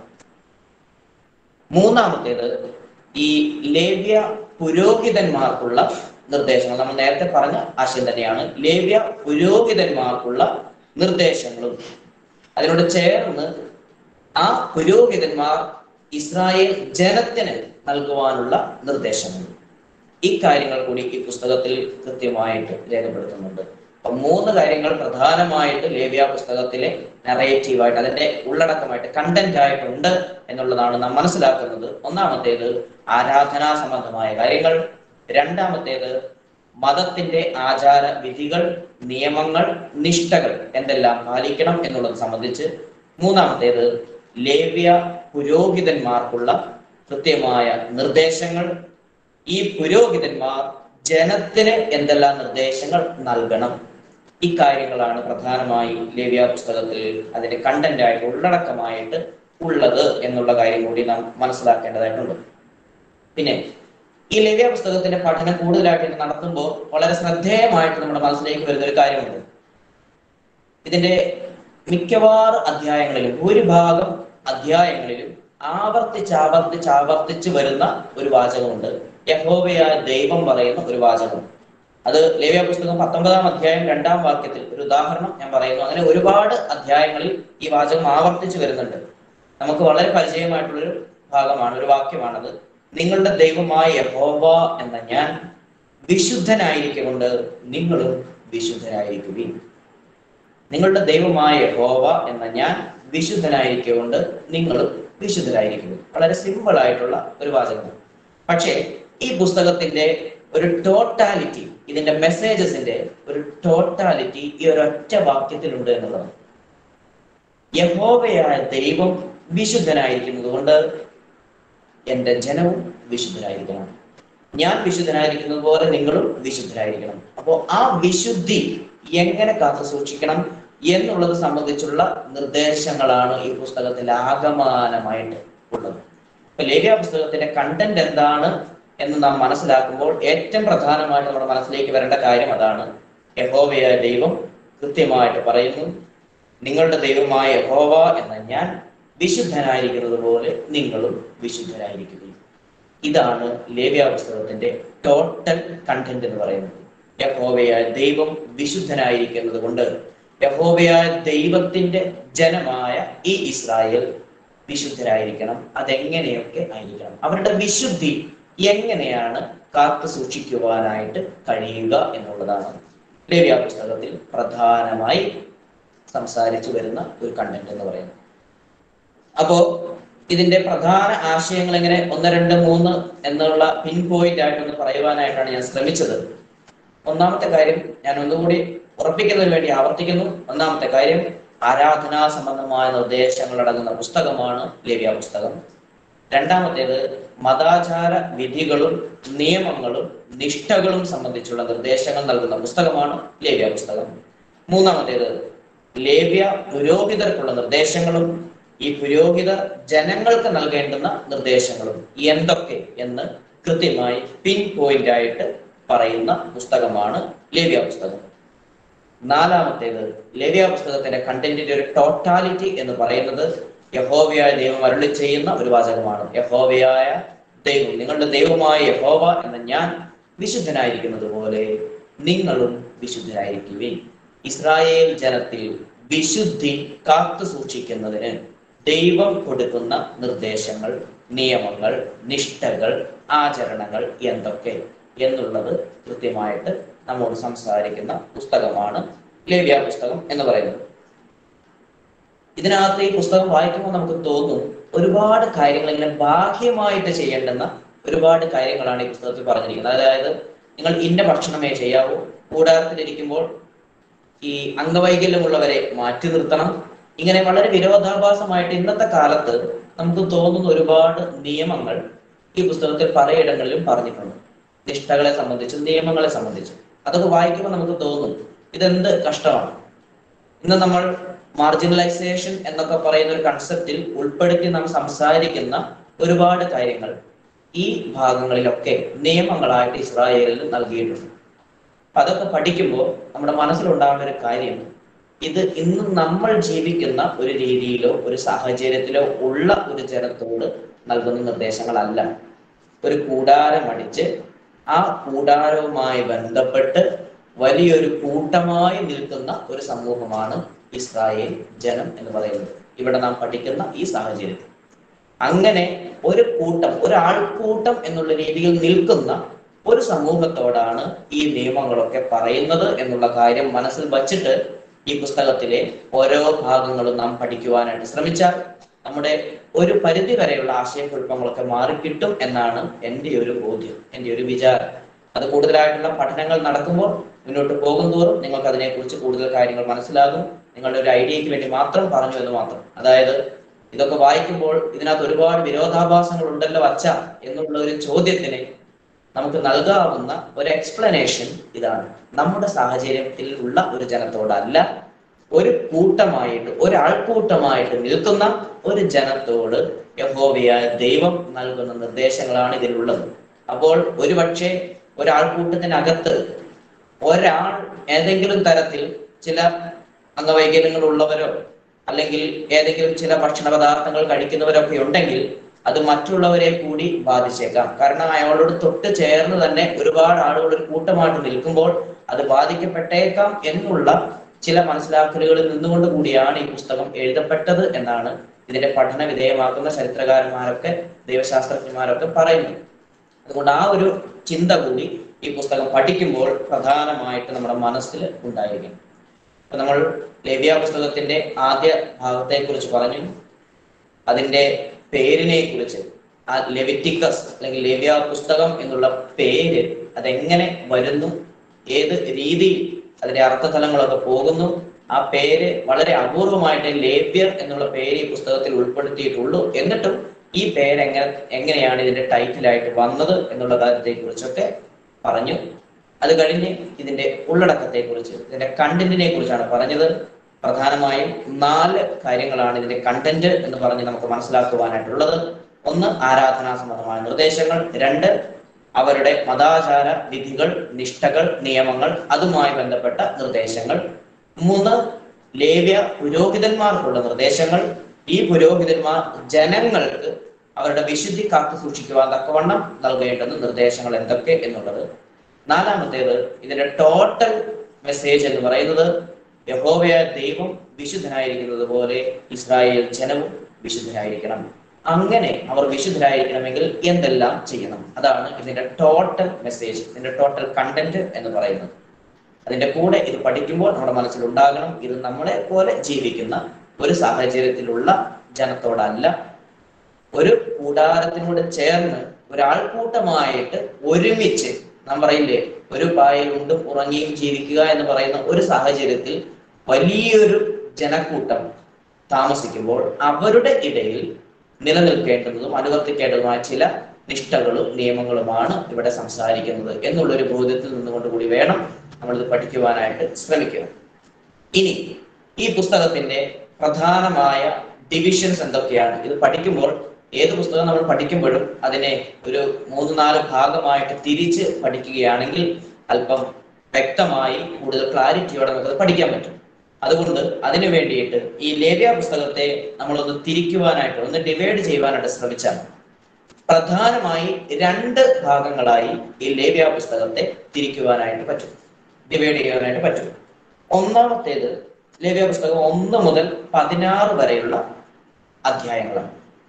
മൂന്നാമത്തേത് ഈ ലേവ്യ പുരോഹിതന്മാർക്കുള്ള നിർദ്ദേശങ്ങൾ നമ്മൾ നേരത്തെ പറഞ്ഞ ആശയം തന്നെയാണ് ലേവ്യ പുരോഹിതന്മാർക്കുള്ള നിർദ്ദേശങ്ങളും അതിനോട് ചേർന്ന് ആ പുരോഹിതന്മാർ ഇസ്രായേൽ ജനത്തിന് നൽകുവാനുള്ള നിർദ്ദേശങ്ങൾ ഈ കാര്യങ്ങൾ കൂടി ഈ പുസ്തകത്തിൽ കൃത്യമായിട്ട് രേഖപ്പെടുത്തുന്നുണ്ട് അപ്പൊ മൂന്ന് കാര്യങ്ങൾ പ്രധാനമായിട്ട് ലേവ്യ പുസ്തകത്തിലെ നറേറ്റീവായിട്ട് അതിന്റെ ഉള്ളടക്കമായിട്ട് കണ്ടന്റ് ആയിട്ടുണ്ട് എന്നുള്ളതാണ് നാം മനസ്സിലാക്കുന്നത് ഒന്നാമത്തേത് ആരാധനാ സംബന്ധമായ കാര്യങ്ങൾ രണ്ടാമത്തേത് മതത്തിന്റെ ആചാര വിധികൾ നിയമങ്ങൾ നിഷ്ഠകൾ എന്തെല്ലാം പാലിക്കണം എന്നുള്ളത് സംബന്ധിച്ച് മൂന്നാമത്തേത് ലേവ്യ പുരോഹിതന്മാർക്കുള്ള കൃത്യമായ നിർദ്ദേശങ്ങൾ ഈ പുരോഹിതന്മാർ ജനത്തിന് എന്തെല്ലാം നിർദ്ദേശങ്ങൾ നൽകണം ഇക്കാര്യങ്ങളാണ് പ്രധാനമായി ലേവ്യ പുസ്തകത്തിൽ അതിന്റെ കണ്ടന്റ് ആയിട്ട് ഉള്ളടക്കമായിട്ട് ഉള്ളത് എന്നുള്ള കാര്യം കൂടി നാം മനസ്സിലാക്കേണ്ടതായിട്ടുണ്ട് പിന്നെ ഈ ലേവ്യ പുസ്തകത്തിന്റെ പഠനം കൂടുതലായിട്ട് നടത്തുമ്പോൾ വളരെ ശ്രദ്ധേയമായിട്ട് നമ്മുടെ മനസ്സിലേക്ക് വരുന്ന ഒരു കാര്യമുണ്ട് ഇതിന്റെ മിക്കവാറും അധ്യായങ്ങളിലും ഭൂരിഭാഗം അധ്യായങ്ങളിലും ആവർത്തിച്ച് ആവർത്തിച്ച് ആവർത്തിച്ച് വരുന്ന ഒരു വാചകമുണ്ട് യഹോവയായ ദൈവം പറയുന്ന ഒരു വാചകം അത് ലേവ്യ പുസ്തകം പത്തൊമ്പതാം അധ്യായം രണ്ടാം വാക്യത്തിൽ ഒരു ഉദാഹരണം ഞാൻ പറയുന്നു അങ്ങനെ ഒരുപാട് അധ്യായങ്ങളിൽ ഈ വാചകം ആവർത്തിച്ച് വരുന്നുണ്ട് നമുക്ക് വളരെ പരിചയമായിട്ടുള്ളൊരു ഭാഗമാണ് ഒരു വാക്യമാണത് നിങ്ങളുടെ ദൈവമായ യഹോവ എന്ന ഞാൻ വിശുദ്ധനായിരിക്കൊണ്ട് നിങ്ങളും വിശുദ്ധരായിരിക്കുവിൻ നിങ്ങളുടെ ദൈവമായ യഹോവ എന്ന ഞാൻ വിശുദ്ധനായിരിക്കൊണ്ട് നിങ്ങളും വിശുദ്ധരായിരിക്കുന്നു വളരെ സിമ്പിൾ ആയിട്ടുള്ള ഒരു വാചകമാണ് പക്ഷേ ഈ പുസ്തകത്തിന്റെ ഒരു ടോട്ടാലിറ്റി ഇതിന്റെ മെസ്സേജസിന്റെ ഒരു ടോട്ടാലിറ്റി ഈ ഒരൊറ്റ വാക്യത്തിലുണ്ട് എന്നുള്ളതാണ് യഹോവയായ ദൈവം വിശുദ്ധനായിരിക്കുന്നത് കൊണ്ട് എന്റെ ജനവും വിശുദ്ധരായിരിക്കണം ഞാൻ വിശുദ്ധനായിരിക്കുന്നത് പോലെ നിങ്ങളും വിശുദ്ധരായിരിക്കണം അപ്പോൾ ആ വിശുദ്ധി എങ്ങനെ കാത്തു സൂക്ഷിക്കണം എന്നുള്ളത് സംബന്ധിച്ചുള്ള നിർദ്ദേശങ്ങളാണ് ഈ പുസ്തകത്തിൽ ആകമാനമായിട്ട് ഉള്ളത് ഇപ്പൊ ലേഖ്യ പുസ്തകത്തിന്റെ കണ്ടന്റ് എന്താണ് എന്ന് നാം മനസ്സിലാക്കുമ്പോൾ ഏറ്റവും പ്രധാനമായിട്ട് നമ്മുടെ മനസ്സിലേക്ക് വരേണ്ട കാര്യം അതാണ് യഹോവയായ ദൈവം കൃത്യമായിട്ട് പറയുന്നു നിങ്ങളുടെ ദൈവമായ യഹോവ എന്ന ഞാൻ വിശുദ്ധനായിരിക്കുന്നത് പോലെ നിങ്ങളും വിശുദ്ധരായിരിക്കുകയും ഇതാണ് ലേവ്യ പുസ്തകത്തിന്റെ ടോട്ടൽ കണ്ടന്റ് എന്ന് പറയുന്നത് യഹോവയായ ദൈവം വിശുദ്ധനായിരിക്കുന്നത് കൊണ്ട് യഹോവയായ ദൈവത്തിന്റെ ജനമായ ഈ ഇസ്രായേൽ വിശുദ്ധരായിരിക്കണം അതെങ്ങനെയൊക്കെ ആയിരിക്കണം അവരുടെ വിശുദ്ധി എങ്ങനെയാണ് കാത്തു സൂക്ഷിക്കുവാനായിട്ട് കഴിയുക എന്നുള്ളതാണ് ലേവ്യ പുസ്തകത്തിൽ പ്രധാനമായി സംസാരിച്ചു വരുന്ന ഒരു കണ്ടന്റ് എന്ന് പറയുന്നത് അപ്പോ ഇതിന്റെ പ്രധാന ആശയങ്ങൾ എങ്ങനെ ഒന്ന് രണ്ട് മൂന്ന് എന്നുള്ള പിൻ പോയിന്റ് ആയിട്ടൊന്ന് പറയുവാനായിട്ടാണ് ഞാൻ ശ്രമിച്ചത് ഒന്നാമത്തെ കാര്യം ഞാൻ ഒന്നുകൂടി ഉറപ്പിക്കുന്നതിന് വേണ്ടി ആവർത്തിക്കുന്നു ഒന്നാമത്തെ കാര്യം ആരാധനാ സംബന്ധമായ നിർദ്ദേശങ്ങൾ അടങ്ങുന്ന പുസ്തകമാണ് ലേവ്യ പുസ്തകം രണ്ടാമത്തേത് മതാചാര വിധികളും നിയമങ്ങളും നിഷ്ഠകളും സംബന്ധിച്ചുള്ള നിർദ്ദേശങ്ങൾ നൽകുന്ന പുസ്തകമാണ് ലേവ്യ പുസ്തകം മൂന്നാമത്തേത് ലേവ്യ പുരോഹിതർക്കുള്ള നിർദ്ദേശങ്ങളും ഈ പുരോഹിതർ ജനങ്ങൾക്ക് നൽകേണ്ടുന്ന നിർദ്ദേശങ്ങളും എന്തൊക്കെ എന്ന് കൃത്യമായി പിൻ പോയിന്റ് ആയിട്ട് പറയുന്ന പുസ്തകമാണ് ലേവ്യ പുസ്തകം നാലാമത്തേത് ലേവ്യ പുസ്തകത്തിന്റെ കണ്ടന്റിന്റെ ഒരു ടോട്ടാലിറ്റി എന്ന് പറയുന്നത് യഹോവയായ ദൈവം അരുളി ചെയ്യുന്ന ഒരു വാചകമാണ് യഹോവയായ ദൈവം നിങ്ങളുടെ ദൈവമായ യഹോവ എന്ന ഞാൻ വിശുദ്ധനായിരിക്കുന്നത് പോലെ നിങ്ങളും വിശുദ്ധരായിരിക്കുവിൻ ഇസ്രായേൽ ജനത്തിൽ വിശുദ്ധി കാത്തു സൂക്ഷിക്കുന്നതിന് ദൈവം കൊടുക്കുന്ന നിർദ്ദേശങ്ങൾ നിയമങ്ങൾ നിഷ്ഠകൾ ആചരണങ്ങൾ എന്തൊക്കെ എന്നുള്ളത് കൃത്യമായിട്ട് നമ്മോട് സംസാരിക്കുന്ന പുസ്തകമാണ് ലേവ്യ പുസ്തകം എന്ന് പറയുന്നത് ഇതിനകത്ത് ഈ പുസ്തകം വായിക്കുമ്പോൾ നമുക്ക് തോന്നും ഒരുപാട് കാര്യങ്ങൾ ഇങ്ങനെ ബാഹ്യമായിട്ട് ചെയ്യേണ്ടുന്ന ഒരുപാട് കാര്യങ്ങളാണ് ഈ പുസ്തകത്തിൽ പറഞ്ഞിരിക്കുന്നത് അതായത് നിങ്ങൾ ഇന്ന ഭക്ഷണമേ ചെയ്യാവൂ കൂടാരത്തിലിരിക്കുമ്പോൾ ഈ അംഗവൈകല്യമുള്ളവരെ മാറ്റി നിർത്തണം ഇങ്ങനെ വളരെ വിരോധാഭാസമായിട്ട് ഇന്നത്തെ കാലത്ത് നമുക്ക് തോന്നുന്ന ഒരുപാട് നിയമങ്ങൾ ഈ പുസ്തകത്തിൽ പലയിടങ്ങളിലും പറഞ്ഞിട്ടുണ്ട് നിഷ്ഠകളെ സംബന്ധിച്ചും നിയമങ്ങളെ സംബന്ധിച്ചും അതൊക്കെ വായിക്കുമ്പോൾ നമുക്ക് തോന്നും ഇതെന്ത് കഷ്ടമാണ് ഇന്ന് നമ്മൾ മാർജിനലൈസേഷൻ എന്നൊക്കെ പറയുന്ന ഒരു കൺസെപ്റ്റിൽ ഉൾപ്പെടുത്തി നാം സംസാരിക്കുന്ന ഒരുപാട് കാര്യങ്ങൾ ഈ ഭാഗങ്ങളിലൊക്കെ നിയമങ്ങളായിട്ട് ഇസ്രായേലിൽ നൽകിയിട്ടുണ്ട് അപ്പൊ അതൊക്കെ പഠിക്കുമ്പോൾ നമ്മുടെ മനസ്സിലുണ്ടാകുന്ന ഒരു കാര്യം ഇത് ഇന്ന് നമ്മൾ ജീവിക്കുന്ന ഒരു രീതിയിലോ ഒരു സാഹചര്യത്തിലോ ഉള്ള ഒരു ജനത്തോട് നൽകുന്ന നിർദ്ദേശങ്ങളല്ല ഒരു കൂടാരം അടിച്ച് ആ കൂടാരവുമായി ബന്ധപ്പെട്ട് വലിയൊരു കൂട്ടമായി നിൽക്കുന്ന ഒരു സമൂഹമാണ് ഇസ്രായേൽ ജനം എന്ന് പറയുന്നത് ഇവിടെ നാം പഠിക്കുന്ന ഈ സാഹചര്യത്തിൽ അങ്ങനെ ഒരു കൂട്ടം ഒരു ആൾക്കൂട്ടം എന്നുള്ള രീതിയിൽ നിൽക്കുന്ന ഒരു സമൂഹത്തോടാണ് ഈ നിയമങ്ങളൊക്കെ പറയുന്നത് എന്നുള്ള കാര്യം മനസ്സിൽ വച്ചിട്ട് ഈ പുസ്തകത്തിലെ ഓരോ ഭാഗങ്ങളും നാം പഠിക്കുവാനായിട്ട് ശ്രമിച്ചാൽ നമ്മുടെ ഒരു പരിധി വരെയുള്ള ആശയക്കുഴപ്പങ്ങളൊക്കെ മാറിക്കിട്ടും എന്നാണ് എൻ്റെ ഒരു ബോധ്യം എൻ്റെ ഒരു വിചാരം അത് കൂടുതലായിട്ടുള്ള പഠനങ്ങൾ നടക്കുമ്പോൾ മുന്നോട്ട് പോകും തോറും നിങ്ങൾക്ക് അതിനെക്കുറിച്ച് കൂടുതൽ കാര്യങ്ങൾ മനസ്സിലാകും നിങ്ങളുടെ ഒരു ഐഡിയക്ക് വേണ്ടി മാത്രം പറഞ്ഞു എന്ന് മാത്രം അതായത് ഇതൊക്കെ വായിക്കുമ്പോൾ ഇതിനകത്ത് ഒരുപാട് വിരോധാഭാസങ്ങൾ ഉണ്ടല്ലോ അച്ഛ എന്നുള്ള ഒരു ചോദ്യത്തിന് നമുക്ക് നൽകാവുന്ന ഒരു എക്സ്പ്ലനേഷൻ ഇതാണ് നമ്മുടെ സാഹചര്യത്തിൽ ഉള്ള ഒരു ജനത്തോടല്ല ഒരു കൂട്ടമായിട്ട് ഒരാൾക്കൂട്ടമായിട്ട് നിൽക്കുന്ന ഒരു ജനത്തോട് യഹോവയായ ദൈവം നൽകുന്ന നിർദ്ദേശങ്ങളാണ് ഇതിലുള്ളത് അപ്പോൾ ഒരുപക്ഷെ ഒരാൾക്കൂട്ടത്തിനകത്ത് ഒരാൾ ഏതെങ്കിലും തരത്തിൽ ചില അംഗവൈകല്യങ്ങൾ ഉള്ളവരോ അല്ലെങ്കിൽ ഏതെങ്കിലും ചില ഭക്ഷണ പദാർത്ഥങ്ങൾ കഴിക്കുന്നവരൊക്കെ ഉണ്ടെങ്കിൽ അത് മറ്റുള്ളവരെ കൂടി ബാധിച്ചേക്കാം കാരണം അയാളോട് തൊട്ട് ചേർന്ന് തന്നെ ഒരുപാട് ആളുകൾ ഒരു കൂട്ടമായിട്ട് നിൽക്കുമ്പോൾ അത് ബാധിക്കപ്പെട്ടേക്കാം എന്നുള്ള ചില മനസ്സിലാക്കലുകളിൽ നിന്നുകൊണ്ട് കൂടിയാണ് ഈ പുസ്തകം എഴുതപ്പെട്ടത് എന്നാണ് ഇതിന്റെ പഠന വിധേയമാക്കുന്ന ചരിത്രകാരന്മാരൊക്കെ ദൈവശാസ്ത്രജ്ഞന്മാരൊക്കെ പറയുന്നത് അതുകൊണ്ട് ആ ഒരു ചിന്ത കൂടി ഈ പുസ്തകം പഠിക്കുമ്പോൾ പ്രധാനമായിട്ട് നമ്മുടെ മനസ്സിൽ ഉണ്ടായിരിക്കും അപ്പൊ നമ്മൾ ലവ്യ പുസ്തകത്തിന്റെ ആദ്യ ഭാഗത്തെ കുറിച്ച് പറഞ്ഞു അതിന്റെ പേരിനെ കുറിച്ച് ആ ലെവിറ്റിക്കസ് അല്ലെങ്കിൽ ലേവ്യ പുസ്തകം എന്നുള്ള പേര് അതെങ്ങനെ വരുന്നു ഏത് രീതിയിൽ അതിന്റെ അർത്ഥതലങ്ങളൊക്കെ പോകുന്നു ആ പേര് വളരെ അപൂർവമായിട്ട് ലേവ്യർ എന്നുള്ള പേര് ഈ പുസ്തകത്തിൽ ഉൾപ്പെടുത്തിയിട്ടുള്ളൂ എന്നിട്ടും ഈ പേര് എങ്ങനെ എങ്ങനെയാണ് ഇതിന്റെ ടൈറ്റിലായിട്ട് വന്നത് എന്നുള്ള കാര്യത്തെ കുറിച്ചൊക്കെ പറഞ്ഞു അത് കഴിഞ്ഞ് ഇതിന്റെ ഉള്ളടക്കത്തെ കുറിച്ച് ഇതിന്റെ കണ്ടന്റിനെ കുറിച്ചാണ് പറഞ്ഞത് പ്രധാനമായും നാല് കാര്യങ്ങളാണ് ഇതിന്റെ കണ്ടന്റ് എന്ന് പറഞ്ഞ് നമുക്ക് മനസ്സിലാക്കുവാനായിട്ടുള്ളത് ഒന്ന് ആരാധനാ സംബന്ധമായ നിർദ്ദേശങ്ങൾ രണ്ട് അവരുടെ മതാചാര വിധികൾ നിഷ്ഠകൾ നിയമങ്ങൾ അതുമായി ബന്ധപ്പെട്ട നിർദ്ദേശങ്ങൾ മൂന്ന് ലേവ്യ പുരോഹിതന്മാർക്കുള്ള നിർദ്ദേശങ്ങൾ ഈ പുരോഹിതന്മാർ ജനങ്ങൾക്ക് അവരുടെ വിശുദ്ധി കാത്തു സൂക്ഷിക്കുവാൻ തക്കവണ്ണം നൽകേണ്ടുന്ന നിർദ്ദേശങ്ങൾ എന്തൊക്കെ എന്നുള്ളത് നാലാമത്തേത് ഇതിന്റെ ടോട്ടൽ മെസ്സേജ് എന്ന് പറയുന്നത് യഹോവയ ദൈവം വിശുദ്ധനായിരിക്കുന്നത് പോലെ ഇസ്രായേൽ ജനവും വിശുദ്ധരായിരിക്കണം അങ്ങനെ അവർ വിശുദ്ധരായിരിക്കണമെങ്കിൽ എന്തെല്ലാം ചെയ്യണം അതാണ് ഇതിന്റെ ടോട്ടൽ മെസ്സേജ് ഇതിന്റെ ടോട്ടൽ കണ്ടന്റ് എന്ന് പറയുന്നത് അതിന്റെ കൂടെ ഇത് പഠിക്കുമ്പോൾ നമ്മുടെ മനസ്സിൽ ഉണ്ടാകണം ഇത് നമ്മളെ പോലെ ജീവിക്കുന്ന ഒരു സാഹചര്യത്തിലുള്ള ജനത്തോടല്ല ഒരു കൂടാരത്തിനോട് ചേർന്ന് ഒരാൾക്കൂട്ടമായിട്ട് ഒരുമിച്ച് നാം പറയില്ലേ ഒരു പായൽ ഉണ്ടും ഉറങ്ങിയും ജീവിക്കുക എന്ന് പറയുന്ന ഒരു സാഹചര്യത്തിൽ വലിയൊരു ജനക്കൂട്ടം താമസിക്കുമ്പോൾ അവരുടെ ഇടയിൽ നിലനിൽക്കേണ്ടതും അനുവർത്തിക്കേണ്ടതുമായ ചില നിഷ്ഠകളും നിയമങ്ങളുമാണ് ഇവിടെ സംസാരിക്കുന്നത് എന്നുള്ളൊരു ബോധ്യത്തിൽ നിന്നുകൊണ്ട് കൂടി വേണം നമ്മളിത് പഠിക്കുവാനായിട്ട് ശ്രമിക്കുക ഇനി ഈ പുസ്തകത്തിന്റെ പ്രധാനമായ ഡിവിഷൻസ് എന്തൊക്കെയാണ് ഇത് പഠിക്കുമ്പോൾ ഏത് പുസ്തകം നമ്മൾ പഠിക്കുമ്പോഴും അതിനെ ഒരു മൂന്ന് നാല് ഭാഗമായിട്ട് തിരിച്ച് പഠിക്കുകയാണെങ്കിൽ അല്പം വ്യക്തമായി കൂടുതൽ ക്ലാരിറ്റിയോടെ നമുക്കത് പഠിക്കാൻ പറ്റും അതുകൊണ്ട് അതിനു വേണ്ടിയിട്ട് ഈ ലേവ്യ പുസ്തകത്തെ നമ്മളൊന്ന് തിരിക്കുവാനായിട്ട് ഒന്ന് ഡിവൈഡ് ചെയ്യുവാനായിട്ട് ശ്രമിച്ചാൽ പ്രധാനമായി രണ്ട് ഭാഗങ്ങളായി ഈ ലേവ്യ പുസ്തകത്തെ തിരിക്കുവാനായിട്ട് പറ്റും ഡിവൈഡ് ചെയ്യാനായിട്ട് പറ്റും ഒന്നാമത്തേത് ലേവ്യ പുസ്തകം ഒന്ന് മുതൽ പതിനാറ് വരെയുള്ള അധ്യായങ്ങളാണ്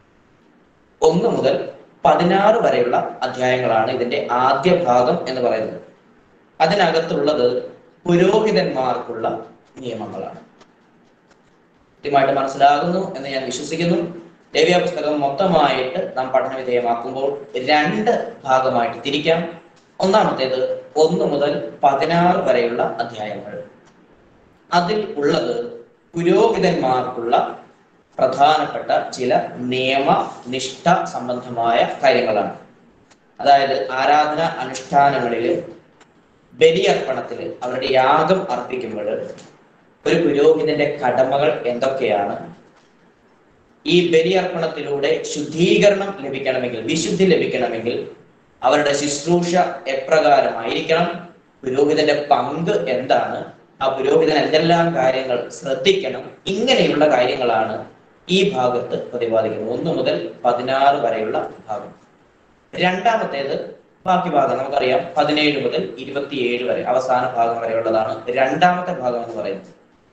ഒന്ന് മുതൽ പതിനാറ് വരെയുള്ള അധ്യായങ്ങളാണ് ഇതിന്റെ ആദ്യ ഭാഗം എന്ന് പറയുന്നത് അതിനകത്തുള്ളത് പുരോഹിതന്മാർക്കുള്ള നിയമങ്ങളാണ് കൃത്യമായിട്ട് മനസ്സിലാകുന്നു എന്ന് ഞാൻ വിശ്വസിക്കുന്നു ലേവ്യ പുസ്തകം മൊത്തമായിട്ട് നാം പഠന വിധേയമാക്കുമ്പോൾ രണ്ട് ഭാഗമായിട്ട് തിരിക്കാം ഒന്നാമത്തേത് ഒന്ന് മുതൽ പതിനാറ് വരെയുള്ള അധ്യായങ്ങൾ അതിൽ ഉള്ളത് പുരോഹിതന്മാർക്കുള്ള പ്രധാനപ്പെട്ട ചില നിയമ നിഷ്ഠ സംബന്ധമായ കാര്യങ്ങളാണ് അതായത് ആരാധന അനുഷ്ഠാനങ്ങളിൽ ബലിയർപ്പണത്തിൽ അവരുടെ യാഗം അർപ്പിക്കുമ്പോൾ ഒരു പുരോഹിതന്റെ കടമകൾ എന്തൊക്കെയാണ് ഈ ബലിയർപ്പണത്തിലൂടെ ശുദ്ധീകരണം ലഭിക്കണമെങ്കിൽ വിശുദ്ധി ലഭിക്കണമെങ്കിൽ അവരുടെ ശുശ്രൂഷ എപ്രകാരമായിരിക്കണം പുരോഹിതന്റെ പങ്ക് എന്താണ് ആ പുരോഹിതൻ എന്തെല്ലാം കാര്യങ്ങൾ ശ്രദ്ധിക്കണം ഇങ്ങനെയുള്ള കാര്യങ്ങളാണ് ഈ ഭാഗത്ത് പ്രതിപാദിക്കുന്നത് ഒന്ന് മുതൽ പതിനാറ് വരെയുള്ള ഭാഗം രണ്ടാമത്തേത് ബാക്കി ഭാഗം നമുക്കറിയാം പതിനേഴ് മുതൽ ഇരുപത്തിയേഴ് വരെ അവസാന ഭാഗം വരെയുള്ളതാണ് രണ്ടാമത്തെ ഭാഗം എന്ന് പറയുന്നത്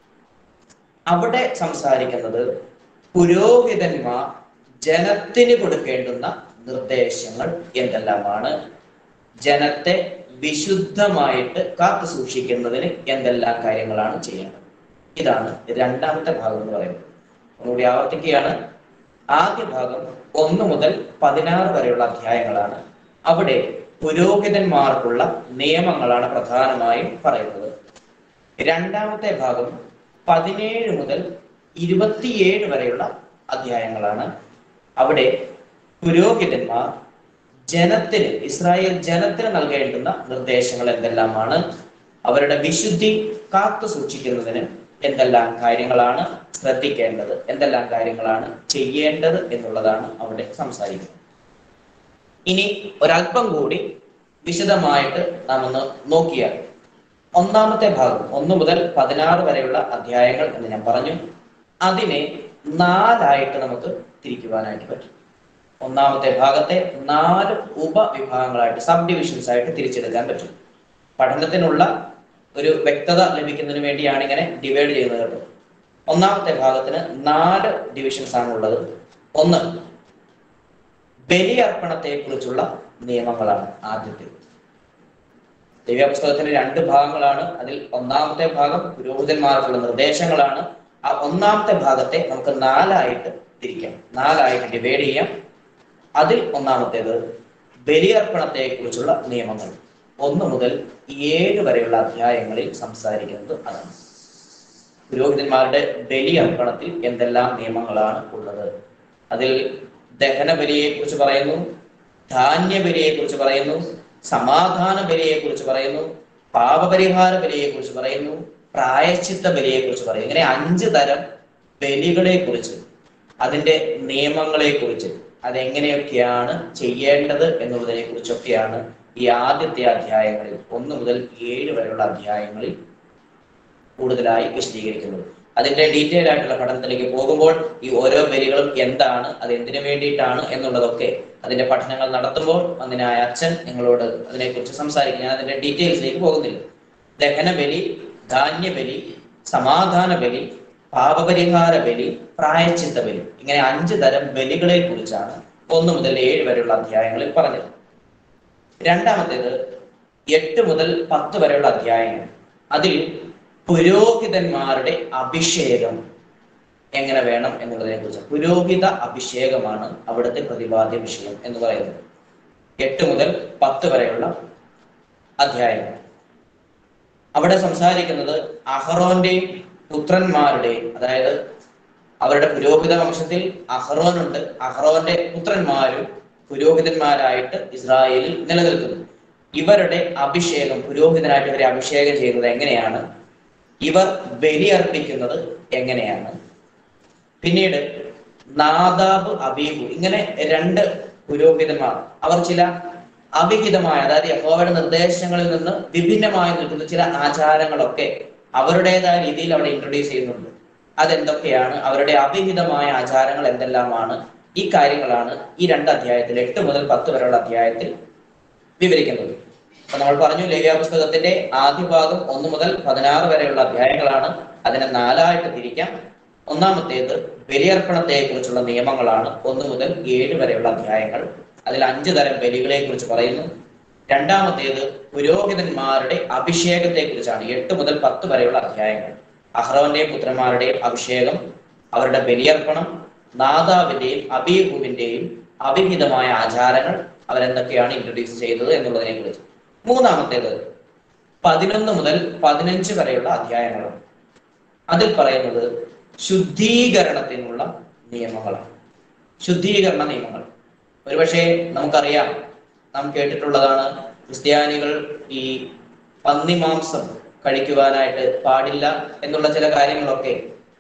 അവിടെ സംസാരിക്കുന്നത് പുരോഹിതന്മാർ ജനത്തിന് കൊടുക്കേണ്ടുന്ന നിർദ്ദേശങ്ങൾ എന്തെല്ലാമാണ് ജനത്തെ വിശുദ്ധമായിട്ട് കാത്തു സൂക്ഷിക്കുന്നതിന് എന്തെല്ലാം കാര്യങ്ങളാണ് ചെയ്യേണ്ടത് ഇതാണ് രണ്ടാമത്തെ ഭാഗം എന്ന് പറയുന്നത് ഒന്നുകൂടി ആവർത്തിക്കുകയാണ് ആദ്യ ഭാഗം ഒന്ന് മുതൽ പതിനാറ് വരെയുള്ള അധ്യായങ്ങളാണ് അവിടെ പുരോഹിതന്മാർക്കുള്ള നിയമങ്ങളാണ് പ്രധാനമായും പറയുന്നത് രണ്ടാമത്തെ ഭാഗം പതിനേഴ് മുതൽ ഇരുപത്തിയേഴ് വരെയുള്ള അധ്യായങ്ങളാണ് അവിടെ പുരോഹിതന്മാർ ജനത്തിന് ഇസ്രായേൽ ജനത്തിന് നൽകേണ്ടുന്ന നിർദ്ദേശങ്ങൾ എന്തെല്ലാമാണ് അവരുടെ വിശുദ്ധി കാത്തു സൂക്ഷിക്കുന്നതിന് എന്തെല്ലാം കാര്യങ്ങളാണ് ശ്രദ്ധിക്കേണ്ടത് എന്തെല്ലാം കാര്യങ്ങളാണ് ചെയ്യേണ്ടത് എന്നുള്ളതാണ് അവിടെ സംസാരിക്കുന്നത് ഇനി ഒരല്പം കൂടി വിശദമായിട്ട് നാം ഒന്ന് നോക്കിയാൽ ഒന്നാമത്തെ ഭാഗം ഒന്ന് മുതൽ പതിനാറ് വരെയുള്ള അധ്യായങ്ങൾ എന്ന് ഞാൻ പറഞ്ഞു അതിനെ നാലായിട്ട് നമുക്ക് തിരിക്കുവാനായിട്ട് പറ്റും ഒന്നാമത്തെ ഭാഗത്തെ നാല് ഉപവിഭാഗങ്ങളായിട്ട് സബ് ഡിവിഷൻസ് ആയിട്ട് തിരിച്ചെടുക്കാൻ പറ്റും പഠനത്തിനുള്ള ഒരു വ്യക്തത ലഭിക്കുന്നതിന് വേണ്ടിയാണ് ഇങ്ങനെ ഡിവൈഡ് ചെയ്യുന്നത് കേട്ടോ ഒന്നാമത്തെ ഭാഗത്തിന് നാല് ഡിവിഷൻസ് ആണ് ഉള്ളത് ഒന്ന് ബലിയർപ്പണത്തെ കുറിച്ചുള്ള നിയമങ്ങളാണ് ആദ്യത്തെ ദിവ്യപുസ്തകത്തിന് രണ്ട് ഭാഗങ്ങളാണ് അതിൽ ഒന്നാമത്തെ ഭാഗം പുരോഹിതന്മാർക്കുള്ള നിർദ്ദേശങ്ങളാണ് ആ ഒന്നാമത്തെ ഭാഗത്തെ നമുക്ക് നാലായിട്ട് തിരിക്കാം നാലായിട്ട് ഡിവൈഡ് ചെയ്യാം അതിൽ ഒന്നാമത്തേത് ബലിയർപ്പണത്തെ കുറിച്ചുള്ള നിയമങ്ങൾ ഒന്ന് മുതൽ ഏഴ് വരെയുള്ള അധ്യായങ്ങളിൽ സംസാരിക്കുന്നത് അതാണ് പുരോഹിതന്മാരുടെ ബലിയർപ്പണത്തിൽ എന്തെല്ലാം നിയമങ്ങളാണ് ഉള്ളത് അതിൽ ദഹന ബലിയെ കുറിച്ച് പറയുന്നു ധാന്യ ബലിയെ കുറിച്ച് പറയുന്നു സമാധാന ബലിയെ കുറിച്ച് പറയുന്നു പാപപരിഹാര ബലിയെ കുറിച്ച് പറയുന്നു പ്രായശ്ചിത്ത ബലിയെ കുറിച്ച് പറയുന്നു ഇങ്ങനെ അഞ്ച് തരം ബലികളെ കുറിച്ച് അതിന്റെ നിയമങ്ങളെ കുറിച്ച് അതെങ്ങനെയൊക്കെയാണ് ചെയ്യേണ്ടത് എന്നുള്ളതിനെ കുറിച്ചൊക്കെയാണ് ഈ ആദ്യത്തെ അധ്യായങ്ങളിൽ ഒന്ന് മുതൽ ഏഴ് വരെയുള്ള അധ്യായങ്ങളിൽ കൂടുതലായി വിശദീകരിക്കുന്നത് അതിന്റെ ഡീറ്റെയിൽ ആയിട്ടുള്ള പഠനത്തിലേക്ക് പോകുമ്പോൾ ഈ ഓരോ ബലികളും എന്താണ് അത് എന്തിനു വേണ്ടിയിട്ടാണ് എന്നുള്ളതൊക്കെ അതിന്റെ പഠനങ്ങൾ നടത്തുമ്പോൾ അതിനായ അച്ഛൻ നിങ്ങളോട് അതിനെക്കുറിച്ച് സംസാരിക്കും ഞാൻ അതിന്റെ ഡീറ്റെയിൽസിലേക്ക് പോകുന്നില്ല ദഹന ബലി ധാന്യ ബലി സമാധാന ബലി പാപപരിഹാര ബലി പ്രായച്ചിത്ത ബലി ഇങ്ങനെ അഞ്ച് തരം ബലികളെ കുറിച്ചാണ് ഒന്ന് മുതൽ ഏഴ് വരെയുള്ള അധ്യായങ്ങളിൽ പറഞ്ഞത് രണ്ടാമത്തേത് എട്ട് മുതൽ പത്ത് വരെയുള്ള അധ്യായങ്ങൾ അതിൽ പുരോഹിതന്മാരുടെ അഭിഷേകം എങ്ങനെ വേണം എന്നുള്ളതിനെ കുറിച്ച് പുരോഹിത അഭിഷേകമാണ് അവിടുത്തെ പ്രതിപാദ്യ വിഷയം എന്ന് പറയുന്നത് എട്ട് മുതൽ പത്ത് വരെയുള്ള അധ്യായങ്ങൾ അവിടെ സംസാരിക്കുന്നത് അഹറോന്റെയും പുത്രന്മാരുടെയും അതായത് അവരുടെ പുരോഹിത വംശത്തിൽ അഹ്റോനുണ്ട് അഹ്റോന്റെ പുത്രന്മാരും പുരോഹിതന്മാരായിട്ട് ഇസ്രായേലിൽ നിലനിൽക്കുന്നു ഇവരുടെ അഭിഷേകം പുരോഹിതനായിട്ട് ഇവരെ അഭിഷേകം ചെയ്യുന്നത് എങ്ങനെയാണ് ഇവർ ബലിയർപ്പിക്കുന്നത് എങ്ങനെയാണ് പിന്നീട് നാദാബ് അബീബു ഇങ്ങനെ രണ്ട് പുരോഹിതന്മാർ അവർ ചില അവിഹിതമായ അതായത് യഹോവയുടെ നിർദ്ദേശങ്ങളിൽ നിന്ന് വിഭിന്നമായി നിൽക്കുന്ന ചില ആചാരങ്ങളൊക്കെ അവരുടേതായ രീതിയിൽ അവിടെ ഇൻട്രൊഡ്യൂസ് ചെയ്യുന്നുണ്ട് അതെന്തൊക്കെയാണ് അവരുടെ അവിഹിതമായ ആചാരങ്ങൾ എന്തെല്ലാമാണ് ഈ കാര്യങ്ങളാണ് ഈ രണ്ട് അധ്യായത്തിൽ എട്ട് മുതൽ പത്ത് വരെയുള്ള അധ്യായത്തിൽ വിവരിക്കുന്നത് അപ്പൊ നമ്മൾ പറഞ്ഞു ലേവ്യ പുസ്തകത്തിന്റെ ആദ്യ ഭാഗം ഒന്ന് മുതൽ പതിനാറ് വരെയുള്ള അധ്യായങ്ങളാണ് അതിനെ നാലായിട്ട് തിരിക്കാം ഒന്നാമത്തേത് ബലിയർപ്പണത്തെ കുറിച്ചുള്ള നിയമങ്ങളാണ് ഒന്ന് മുതൽ ഏഴ് വരെയുള്ള അധ്യായങ്ങൾ അതിൽ അഞ്ച് തരം ബലികളെ കുറിച്ച് പറയുന്നു രണ്ടാമത്തേത് പുരോഹിതന്മാരുടെ അഭിഷേകത്തെ കുറിച്ചാണ് എട്ട് മുതൽ പത്ത് വരെയുള്ള അധ്യായങ്ങൾ അഹ്റോന്റെയും പുത്രന്മാരുടെയും അഭിഷേകം അവരുടെ ബലിയർപ്പണം നാദാവിന്റെയും അബീഹുവിന്റെയും അവിഹിതമായ ആചാരങ്ങൾ അവരെന്തൊക്കെയാണ് ഇൻട്രൊഡ്യൂസ് ചെയ്തത് എന്നുള്ളതിനെ കുറിച്ച് മൂന്നാമത്തേത് പതിനൊന്ന് മുതൽ പതിനഞ്ച് വരെയുള്ള അധ്യായങ്ങളാണ് അതിൽ പറയുന്നത് ശുദ്ധീകരണത്തിനുള്ള നിയമങ്ങളാണ് ശുദ്ധീകരണ നിയമങ്ങൾ ഒരുപക്ഷെ നമുക്കറിയാം നാം കേട്ടിട്ടുള്ളതാണ് ക്രിസ്ത്യാനികൾ ഈ പന്നിമാംസം കഴിക്കുവാനായിട്ട് പാടില്ല എന്നുള്ള ചില കാര്യങ്ങളൊക്കെ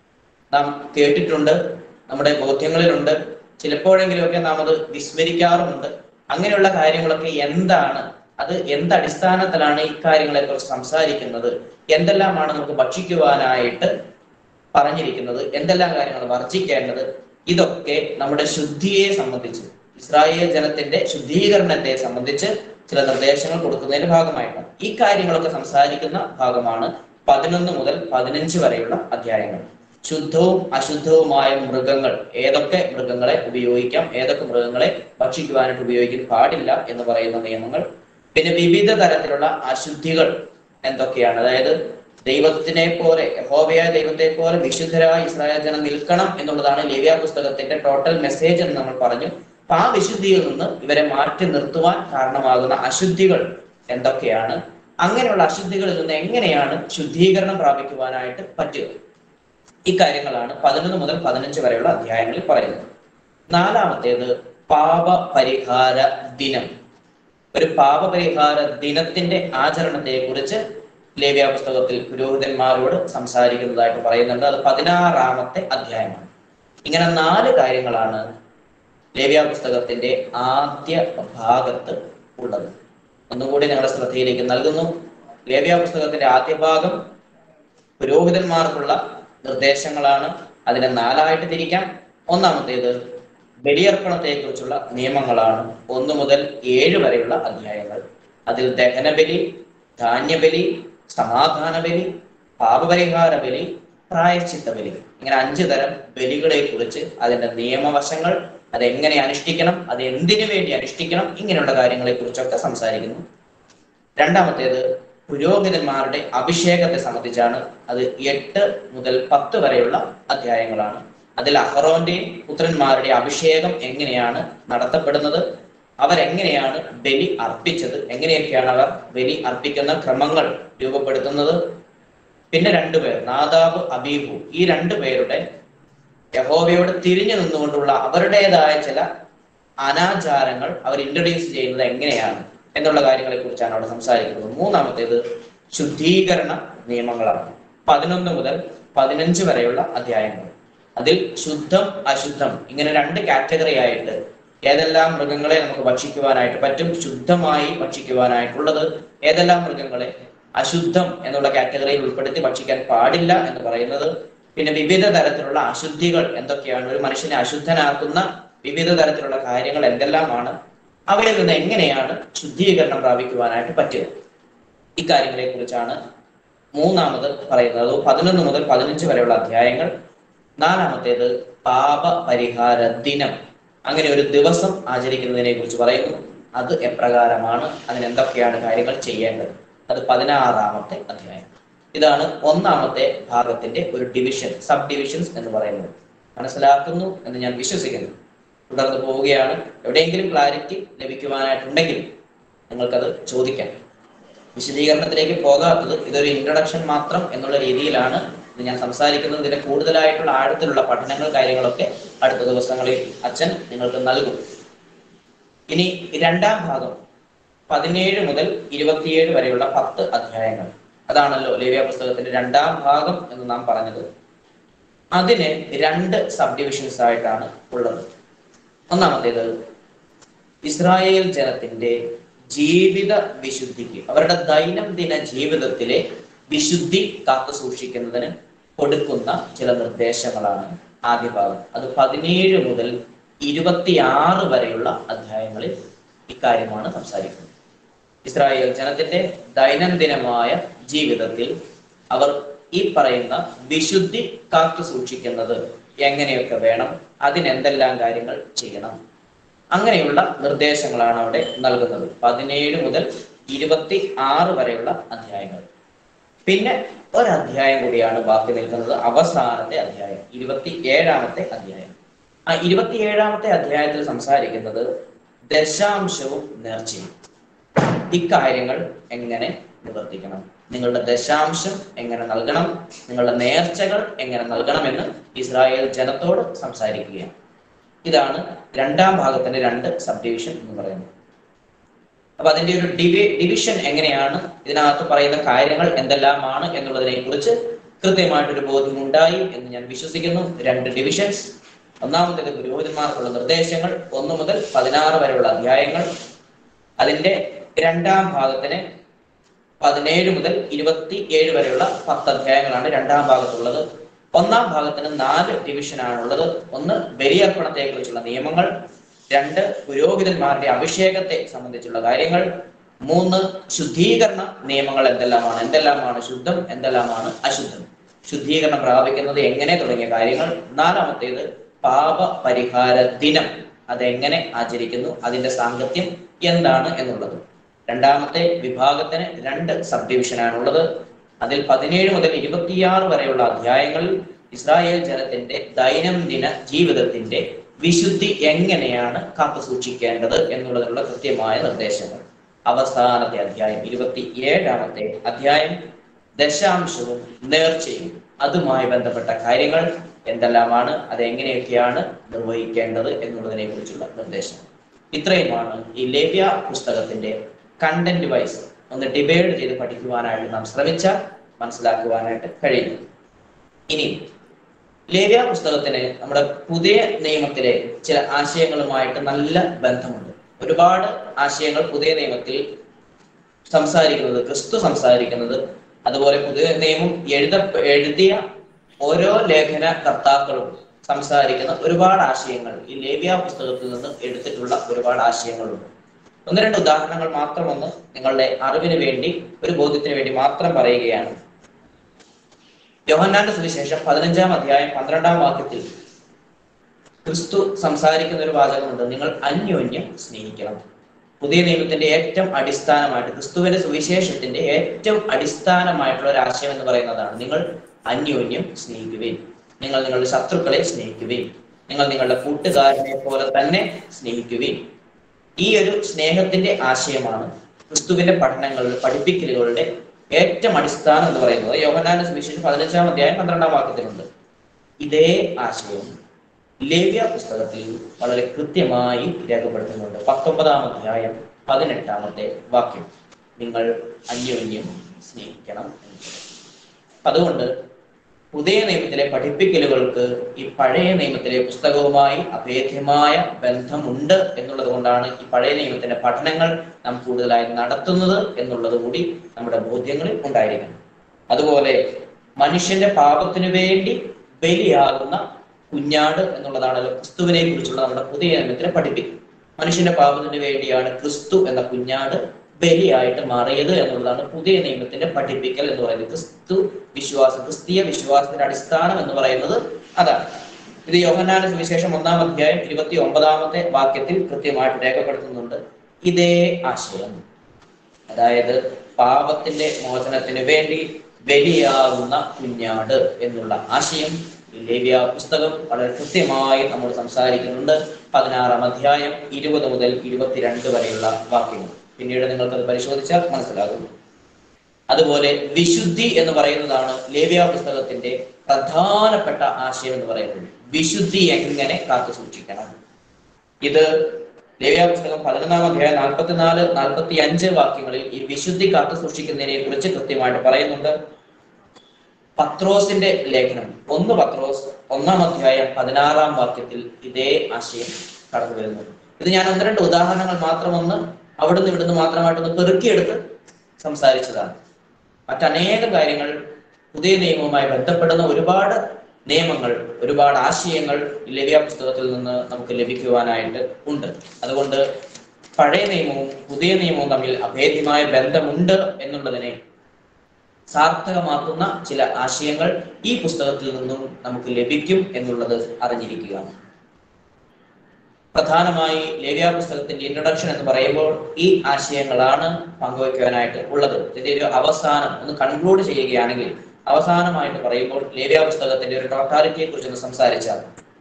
നാം കേട്ടിട്ടുണ്ട് നമ്മുടെ ബോധ്യങ്ങളിലുണ്ട് ചിലപ്പോഴെങ്കിലുമൊക്കെ നാം അത് വിസ്മരിക്കാറുമുണ്ട് അങ്ങനെയുള്ള കാര്യങ്ങളൊക്കെ എന്താണ് അത് എന്തടിസ്ഥാനത്തിലാണ് ഈ കാര്യങ്ങളെ കുറിച്ച് സംസാരിക്കുന്നത് എന്തെല്ലാമാണ് നമുക്ക് ഭക്ഷിക്കുവാനായിട്ട് പറഞ്ഞിരിക്കുന്നത് എന്തെല്ലാം കാര്യങ്ങൾ വർജിക്കേണ്ടത് ഇതൊക്കെ നമ്മുടെ ശുദ്ധിയെ സംബന്ധിച്ച് ഇസ്രായേൽ ജനത്തിന്റെ ശുദ്ധീകരണത്തെ സംബന്ധിച്ച് ചില നിർദ്ദേശങ്ങൾ കൊടുക്കുന്നതിന്റെ ഭാഗമായിട്ടാണ് ഈ കാര്യങ്ങളൊക്കെ സംസാരിക്കുന്ന ഭാഗമാണ് പതിനൊന്ന് മുതൽ പതിനഞ്ച് വരെയുള്ള അധ്യായങ്ങൾ ശുദ്ധവും അശുദ്ധവുമായ മൃഗങ്ങൾ ഏതൊക്കെ മൃഗങ്ങളെ ഉപയോഗിക്കാം ഏതൊക്കെ മൃഗങ്ങളെ ഭക്ഷിക്കുവാനായിട്ട് ഉപയോഗിക്കാൻ പാടില്ല എന്ന് പറയുന്ന നിയമങ്ങൾ പിന്നെ വിവിധ തരത്തിലുള്ള അശുദ്ധികൾ എന്തൊക്കെയാണ് അതായത് ദൈവത്തിനെ പോലെ യഹോവയായ ദൈവത്തെ പോലെ വിശുദ്ധരായ ഇസ്രായേൽ ജനം നിൽക്കണം എന്നുള്ളതാണ് ലേവ്യ പുസ്തകത്തിന്റെ ടോട്ടൽ മെസ്സേജ് എന്ന് നമ്മൾ പറഞ്ഞു അപ്പൊ ആ വിശുദ്ധിയിൽ നിന്ന് ഇവരെ മാറ്റി നിർത്തുവാൻ കാരണമാകുന്ന അശുദ്ധികൾ എന്തൊക്കെയാണ് അങ്ങനെയുള്ള അശുദ്ധികളിൽ നിന്ന് എങ്ങനെയാണ് ശുദ്ധീകരണം പ്രാപിക്കുവാനായിട്ട് പറ്റുക ഇക്കാര്യങ്ങളാണ് പതിനൊന്ന് മുതൽ പതിനഞ്ച് വരെയുള്ള അധ്യായങ്ങളിൽ പറയുന്നത് നാലാമത്തേത് പാപ പരിഹാര ദിനം ഒരു പാപപരിഹാര ദിനത്തിന്റെ ആചരണത്തെ കുറിച്ച് ലേവ്യ പുസ്തകത്തിൽ പുരോഹിതന്മാരോട് സംസാരിക്കുന്നതായിട്ട് പറയുന്നുണ്ട് അത് പതിനാറാമത്തെ അധ്യായമാണ് ഇങ്ങനെ നാല് കാര്യങ്ങളാണ് ലേവ്യ പുസ്തകത്തിന്റെ ആദ്യ ഭാഗത്ത് ഉള്ളത് ഒന്നുകൂടി നിങ്ങളുടെ ശ്രദ്ധയിലേക്ക് നൽകുന്നു ലേവ്യ പുസ്തകത്തിന്റെ ആദ്യ ഭാഗം പുരോഹിതന്മാർക്കുള്ള നിർദ്ദേശങ്ങളാണ് അതിനെ നാലായിട്ട് തിരിക്കാം ഒന്നാമത്തേത് ബലിയർപ്പണത്തെ കുറിച്ചുള്ള നിയമങ്ങളാണ് ഒന്ന് മുതൽ ഏഴ് വരെയുള്ള അധ്യായങ്ങൾ അതിൽ ദഹനബലി ധാന്യബലി സമാധാന ബലി പാപപരിഹാര ബലി പ്രായശ്ചിത്ത ബലി ഇങ്ങനെ അഞ്ച് തരം ബലികളെ കുറിച്ച് അതിന്റെ നിയമവശങ്ങൾ അതെങ്ങനെ അനുഷ്ഠിക്കണം അത് എന്തിനു വേണ്ടി അനുഷ്ഠിക്കണം ഇങ്ങനെയുള്ള കാര്യങ്ങളെ കുറിച്ചൊക്കെ സംസാരിക്കുന്നു രണ്ടാമത്തേത് പുരോഹിതന്മാരുടെ അഭിഷേകത്തെ സംബന്ധിച്ചാണ് അത് എട്ട് മുതൽ പത്ത് വരെയുള്ള അധ്യായങ്ങളാണ് അതിൽ അഹറോന്റെയും പുത്രന്മാരുടെ അഭിഷേകം എങ്ങനെയാണ് നടത്തപ്പെടുന്നത് അവരെങ്ങനെയാണ് ബലി അർപ്പിച്ചത് എങ്ങനെയൊക്കെയാണ് അവർ ബലി അർപ്പിക്കുന്ന ക്രമങ്ങൾ രൂപപ്പെടുത്തുന്നത് പിന്നെ രണ്ടുപേർ നാദാബ് അബീബു ഈ രണ്ടു പേരുടെ യഹോവയോട് തിരിഞ്ഞു നിന്നുകൊണ്ടുള്ള അവരുടേതായ ചില അനാചാരങ്ങൾ അവർ ഇൻട്രൊഡ്യൂസ് ചെയ്യുന്നത് എങ്ങനെയാണ് എന്നുള്ള കാര്യങ്ങളെ കുറിച്ചാണ് അവിടെ സംസാരിക്കുന്നത് മൂന്നാമത്തേത് ശുദ്ധീകരണ നിയമങ്ങളാണ് പതിനൊന്ന് മുതൽ പതിനഞ്ച് വരെയുള്ള അധ്യായങ്ങൾ അതിൽ ശുദ്ധം അശുദ്ധം ഇങ്ങനെ രണ്ട് കാറ്റഗറി ആയിട്ട് ഏതെല്ലാം മൃഗങ്ങളെ നമുക്ക് ഭക്ഷിക്കുവാനായിട്ട് പറ്റും ശുദ്ധമായി ഭക്ഷിക്കുവാനായിട്ടുള്ളത് ഏതെല്ലാം മൃഗങ്ങളെ അശുദ്ധം എന്നുള്ള കാറ്റഗറിയിൽ ഉൾപ്പെടുത്തി ഭക്ഷിക്കാൻ പാടില്ല എന്ന് പറയുന്നത് പിന്നെ വിവിധ തരത്തിലുള്ള അശുദ്ധികൾ എന്തൊക്കെയാണ് ഒരു മനുഷ്യനെ അശുദ്ധനാക്കുന്ന വിവിധ തരത്തിലുള്ള കാര്യങ്ങൾ എന്തെല്ലാമാണ് അവയിൽ നിന്ന് എങ്ങനെയാണ് ശുദ്ധീകരണം പ്രാപിക്കുവാനായിട്ട് പറ്റുക ഇക്കാര്യങ്ങളെ കുറിച്ചാണ് മൂന്നാമത് പറയുന്നത് അത് പതിനൊന്ന് മുതൽ പതിനഞ്ച് വരെയുള്ള അധ്യായങ്ങൾ നാലാമത്തേത് പാപ പരിഹാര ദിനം അങ്ങനെ ഒരു ദിവസം ആചരിക്കുന്നതിനെ കുറിച്ച് പറയുന്നു അത് എപ്രകാരമാണ് അതിന് എന്തൊക്കെയാണ് കാര്യങ്ങൾ ചെയ്യേണ്ടത് അത് പതിനാറാമത്തെ അധ്യായം ഇതാണ് ഒന്നാമത്തെ ഭാഗത്തിന്റെ ഒരു ഡിവിഷൻ സബ് ഡിവിഷൻസ് എന്ന് പറയുന്നത് മനസ്സിലാക്കുന്നു എന്ന് ഞാൻ വിശ്വസിക്കുന്നു തുടർന്ന് പോവുകയാണ് എവിടെയെങ്കിലും ക്ലാരിറ്റി ലഭിക്കുവാനായിട്ടുണ്ടെങ്കിൽ നിങ്ങൾക്കത് ചോദിക്കാം വിശദീകരണത്തിലേക്ക് പോകാത്തത് ഇതൊരു ഇൻട്രൊഡക്ഷൻ മാത്രം എന്നുള്ള രീതിയിലാണ് ഇത് ഞാൻ സംസാരിക്കുന്നത് ഇതിന്റെ കൂടുതലായിട്ടുള്ള ആഴത്തിലുള്ള പഠനങ്ങൾ കാര്യങ്ങളൊക്കെ അടുത്ത ദിവസങ്ങളിൽ അച്ഛൻ നിങ്ങൾക്ക് നൽകും ഇനി രണ്ടാം ഭാഗം പതിനേഴ് മുതൽ ഇരുപത്തിയേഴ് വരെയുള്ള പത്ത് അധ്യായങ്ങൾ അതാണല്ലോ ലേവ്യ പുസ്തകത്തിന്റെ രണ്ടാം ഭാഗം എന്ന് നാം പറഞ്ഞത് അതിന് രണ്ട് സബ് ഡിവിഷൻസ് ആയിട്ടാണ് ഉള്ളത് ഒന്നാമത്തേത് ഇസ്രായേൽ ജനത്തിന്റെ ജീവിത വിശുദ്ധിക്ക് അവരുടെ ദൈനംദിന ജീവിതത്തിലെ വിശുദ്ധി കാത്തു സൂക്ഷിക്കുന്നതിന് കൊടുക്കുന്ന ചില നിർദ്ദേശങ്ങളാണ് ആദ്യ ഭാഗം അത് പതിനേഴ് മുതൽ ഇരുപത്തിയാറ് വരെയുള്ള അധ്യായങ്ങളിൽ ഇക്കാര്യമാണ് സംസാരിക്കുന്നത് ഇസ്രായേൽ ജനത്തിന്റെ ദൈനംദിനമായ ജീവിതത്തിൽ അവർ ഈ പറയുന്ന വിശുദ്ധി കാത്തു സൂക്ഷിക്കുന്നത് എങ്ങനെയൊക്കെ വേണം അതിനെന്തെല്ലാം കാര്യങ്ങൾ ചെയ്യണം അങ്ങനെയുള്ള നിർദ്ദേശങ്ങളാണ് അവിടെ നൽകുന്നത് പതിനേഴ് മുതൽ ഇരുപത്തി ആറ് വരെയുള്ള അധ്യായങ്ങൾ പിന്നെ ഒരധ്യായം കൂടിയാണ് ബാക്കി നിൽക്കുന്നത് അവസാനത്തെ അധ്യായം ഇരുപത്തി ഏഴാമത്തെ അധ്യായം ആ ഇരുപത്തി ഏഴാമത്തെ അധ്യായത്തിൽ സംസാരിക്കുന്നത് ദശാംശവും നേർച്ചയും ഇക്കാര്യങ്ങൾ എങ്ങനെ നിവർത്തിക്കണം നിങ്ങളുടെ ദശാംശം എങ്ങനെ നൽകണം നിങ്ങളുടെ നേർച്ചകൾ എങ്ങനെ നൽകണമെന്ന് ഇസ്രായേൽ ജനത്തോട് സംസാരിക്കുകയാണ് ഇതാണ് രണ്ടാം ഭാഗത്തിന്റെ രണ്ട് സബ് ഡിവിഷൻ എന്ന് പറയുന്നത് അപ്പൊ അതിന്റെ ഒരു ഡിവി ഡിവിഷൻ എങ്ങനെയാണ് ഇതിനകത്ത് പറയുന്ന കാര്യങ്ങൾ എന്തെല്ലാമാണ് എന്നുള്ളതിനെ കുറിച്ച് കൃത്യമായിട്ടൊരു ബോധ്യം ഉണ്ടായി എന്ന് ഞാൻ വിശ്വസിക്കുന്നു രണ്ട് ഡിവിഷൻസ് ഒന്നാമത്തേത് പുരോഹിതന്മാർക്കുള്ള നിർദ്ദേശങ്ങൾ ഒന്ന് മുതൽ പതിനാറ് വരെയുള്ള അധ്യായങ്ങൾ അതിന്റെ രണ്ടാം ഭാഗത്തിന് പതിനേഴ് മുതൽ ഇരുപത്തി ഏഴ് വരെയുള്ള പത്ത് അധ്യായങ്ങളാണ് രണ്ടാം ഭാഗത്തുള്ളത് ഒന്നാം ഭാഗത്തിന് നാല് ഡിവിഷനാണുള്ളത് ഒന്ന് ബലിയർപ്പണത്തെ കുറിച്ചുള്ള നിയമങ്ങൾ രണ്ട് പുരോഹിതന്മാരുടെ അഭിഷേകത്തെ സംബന്ധിച്ചുള്ള കാര്യങ്ങൾ മൂന്ന് ശുദ്ധീകരണ നിയമങ്ങൾ എന്തെല്ലാമാണ് എന്തെല്ലാമാണ് ശുദ്ധം എന്തെല്ലാമാണ് അശുദ്ധം ശുദ്ധീകരണം പ്രാപിക്കുന്നത് എങ്ങനെ തുടങ്ങിയ കാര്യങ്ങൾ നാലാമത്തേത് പാപ പരിഹാര ദിനം അതെങ്ങനെ ആചരിക്കുന്നു അതിന്റെ സാങ്കത്യം എന്താണ് എന്നുള്ളത് രണ്ടാമത്തെ വിഭാഗത്തിന് രണ്ട് സബ് ഡിവിഷനാണുള്ളത് അതിൽ പതിനേഴ് മുതൽ ഇരുപത്തിയാറ് വരെയുള്ള അധ്യായങ്ങളിൽ ഇസ്രായേൽ ജനത്തിന്റെ ദൈനംദിന ജീവിതത്തിന്റെ വിശുദ്ധി എങ്ങനെയാണ് കാത്തു സൂക്ഷിക്കേണ്ടത് എന്നുള്ളതിനുള്ള കൃത്യമായ നിർദ്ദേശങ്ങൾ അവസാനത്തെ അധ്യായം ഇരുപത്തി ഏഴാമത്തെ അധ്യായം ദശാംശവും നേർച്ചയും അതുമായി ബന്ധപ്പെട്ട കാര്യങ്ങൾ എന്തെല്ലാമാണ് അത് എങ്ങനെയൊക്കെയാണ് നിർവഹിക്കേണ്ടത് എന്നുള്ളതിനെ കുറിച്ചുള്ള നിർദ്ദേശം ഇത്രയുമാണ് ഈ ലേവ്യ പുസ്തകത്തിന്റെ കണ്ടന്റ് വൈസ് ഒന്ന് ഡിബേറ്റ് ചെയ്ത് പഠിക്കുവാനായിട്ട് നാം ശ്രമിച്ചാൽ മനസ്സിലാക്കുവാനായിട്ട് കഴിയും ഇനി ലേവ്യ പുസ്തകത്തിന് നമ്മുടെ പുതിയ നിയമത്തിലെ ചില ആശയങ്ങളുമായിട്ട് നല്ല ബന്ധമുണ്ട് ഒരുപാട് ആശയങ്ങൾ പുതിയ നിയമത്തിൽ സംസാരിക്കുന്നത് ക്രിസ്തു സംസാരിക്കുന്നത് അതുപോലെ പുതിയ നിയമം എഴുത എഴുതിയ ഓരോ ലേഖന കർത്താക്കളും സംസാരിക്കുന്ന ഒരുപാട് ആശയങ്ങൾ ഈ ലേവ്യ പുസ്തകത്തിൽ നിന്ന് എടുത്തിട്ടുള്ള ഒരുപാട് ആശയങ്ങളുണ്ട് ഒന്ന് രണ്ട് ഉദാഹരണങ്ങൾ മാത്രം ഒന്ന് നിങ്ങളുടെ അറിവിന് വേണ്ടി ഒരു ബോധ്യത്തിന് വേണ്ടി മാത്രം പറയുകയാണ് യോഹന്നാന്റെ സുവിശേഷം പതിനഞ്ചാം അധ്യായം പന്ത്രണ്ടാം വാക്യത്തിൽ ക്രിസ്തു സംസാരിക്കുന്ന ഒരു വാചകമുണ്ട് നിങ്ങൾ അന്യോന്യം സ്നേഹിക്കണം പുതിയ നിയമത്തിന്റെ ഏറ്റവും അടിസ്ഥാനമായിട്ട് ക്രിസ്തുവിന്റെ സുവിശേഷത്തിന്റെ ഏറ്റവും അടിസ്ഥാനമായിട്ടുള്ള ഒരു ആശയം എന്ന് പറയുന്നതാണ് നിങ്ങൾ അന്യോന്യം സ്നേഹിക്കുകയും നിങ്ങൾ നിങ്ങളുടെ ശത്രുക്കളെ സ്നേഹിക്കുകയും നിങ്ങൾ നിങ്ങളുടെ കൂട്ടുകാരനെ പോലെ തന്നെ സ്നേഹിക്കുകയും ഈ ഒരു സ്നേഹത്തിന്റെ ആശയമാണ് ക്രിസ്തുവിന്റെ പഠനങ്ങളുടെ പഠിപ്പിക്കലുകളുടെ ഏറ്റവും അടിസ്ഥാനം എന്ന് പറയുന്നത് യോഹനാന്റെ സുവിശേഷം പതിനഞ്ചാം അധ്യായം പന്ത്രണ്ടാം വാക്യത്തിലുണ്ട് ഇതേ ആശയം ലേവ്യ പുസ്തകത്തിൽ വളരെ കൃത്യമായി രേഖപ്പെടുത്തുന്നുണ്ട് പത്തൊമ്പതാം അധ്യായം പതിനെട്ടാമത്തെ വാക്യം നിങ്ങൾ അന്യോന്യം സ്നേഹിക്കണം എന്ന് അതുകൊണ്ട് പുതിയ നിയമത്തിലെ പഠിപ്പിക്കലുകൾക്ക് ഈ പഴയ നിയമത്തിലെ പുസ്തകവുമായി അഭേദ്യമായ ബന്ധമുണ്ട് എന്നുള്ളത് കൊണ്ടാണ് ഈ പഴയ നിയമത്തിന്റെ പഠനങ്ങൾ നാം കൂടുതലായി നടത്തുന്നത് എന്നുള്ളത് കൂടി നമ്മുടെ ബോധ്യങ്ങളിൽ ഉണ്ടായിരിക്കണം അതുപോലെ മനുഷ്യന്റെ പാപത്തിനു വേണ്ടി ബലിയാകുന്ന കുഞ്ഞാട് എന്നുള്ളതാണല്ലോ ക്രിസ്തുവിനെ കുറിച്ചുള്ള നമ്മുടെ പുതിയ നിയമത്തിലെ പഠിപ്പിക്കും മനുഷ്യന്റെ പാപത്തിന് വേണ്ടിയാണ് ക്രിസ്തു എന്ന കുഞ്ഞാട് ബലിയായിട്ട് മാറിയത് എന്നുള്ളതാണ് പുതിയ നിയമത്തിന്റെ പഠിപ്പിക്കൽ എന്ന് പറയുന്നത് ക്രിസ്തു വിശ്വാസം ക്രിസ്തീയ വിശ്വാസത്തിന്റെ അടിസ്ഥാനം എന്ന് പറയുന്നത് അതാണ് ഇത് യോഹന്നാന്റെ സുവിശേഷം ഒന്നാം അധ്യായം ഇരുപത്തി ഒമ്പതാമത്തെ വാക്യത്തിൽ കൃത്യമായിട്ട് രേഖപ്പെടുത്തുന്നുണ്ട് ഇതേ ആശയം അതായത് പാപത്തിന്റെ മോചനത്തിന് വേണ്ടി ബലിയാകുന്ന കുഞ്ഞാട് എന്നുള്ള ആശയം ഈ ലേവ്യ പുസ്തകം വളരെ കൃത്യമായി നമ്മൾ സംസാരിക്കുന്നുണ്ട് പതിനാറാം അധ്യായം ഇരുപത് മുതൽ ഇരുപത്തിരണ്ട് വരെയുള്ള വാക്യങ്ങൾ പിന്നീട് നിങ്ങൾക്കത് പരിശോധിച്ചാൽ മനസ്സിലാകും അതുപോലെ വിശുദ്ധി എന്ന് പറയുന്നതാണ് ലേവ്യ പുസ്തകത്തിന്റെ പ്രധാനപ്പെട്ട ആശയം എന്ന് പറയുന്നത് വിശുദ്ധി എങ്ങനെ കാത്തു സൂക്ഷിക്കണം ഇത് ലേവ്യ പുസ്തകം പതിനൊന്നാം അധ്യായം നാൽപ്പത്തിനാല് നാൽപ്പത്തി അഞ്ച് വാക്യങ്ങളിൽ ഈ വിശുദ്ധി കാത്തു സൂക്ഷിക്കുന്നതിനെ കുറിച്ച് കൃത്യമായിട്ട് പറയുന്നുണ്ട് പത്രോസിന്റെ ലേഖനം ഒന്ന് പത്രോസ് ഒന്നാം അധ്യായം പതിനാറാം വാക്യത്തിൽ ഇതേ ആശയം കടന്നു വരുന്നു ഇത് ഞാൻ ഒന്ന് രണ്ട് ഉദാഹരണങ്ങൾ മാത്രം ഒന്ന് അവിടുന്ന് ഇവിടുന്ന് മാത്രമായിട്ടൊന്ന് പെറുക്കിയെടുത്ത് സംസാരിച്ചതാണ് മറ്റനേകം കാര്യങ്ങൾ പുതിയ നിയമവുമായി ബന്ധപ്പെടുന്ന ഒരുപാട് നിയമങ്ങൾ ഒരുപാട് ആശയങ്ങൾ ഈ ലവ്യ പുസ്തകത്തിൽ നിന്ന് നമുക്ക് ലഭിക്കുവാനായിട്ട് ഉണ്ട് അതുകൊണ്ട് പഴയ നിയമവും പുതിയ നിയമവും തമ്മിൽ അഭേദ്യമായ ബന്ധമുണ്ട് എന്നുള്ളതിനെ സാർത്ഥകമാക്കുന്ന ചില ആശയങ്ങൾ ഈ പുസ്തകത്തിൽ നിന്നും നമുക്ക് ലഭിക്കും എന്നുള്ളത് അറിഞ്ഞിരിക്കുക പ്രധാനമായി ലേവ്യ പുസ്തകത്തിന്റെ ഇൻട്രൊഡക്ഷൻ എന്ന് പറയുമ്പോൾ ഈ ആശയങ്ങളാണ് പങ്കുവയ്ക്കുവാനായിട്ട് ഉള്ളത് ഇതിന്റെ ഒരു അവസാനം ഒന്ന് കൺക്ലൂഡ് ചെയ്യുകയാണെങ്കിൽ അവസാനമായിട്ട് പറയുമ്പോൾ ലേവ്യ പുസ്തകത്തിന്റെ ഒരു ടോട്ടാലിറ്റിയെ കുറിച്ച് ഒന്ന് സംസാരിച്ചാൽ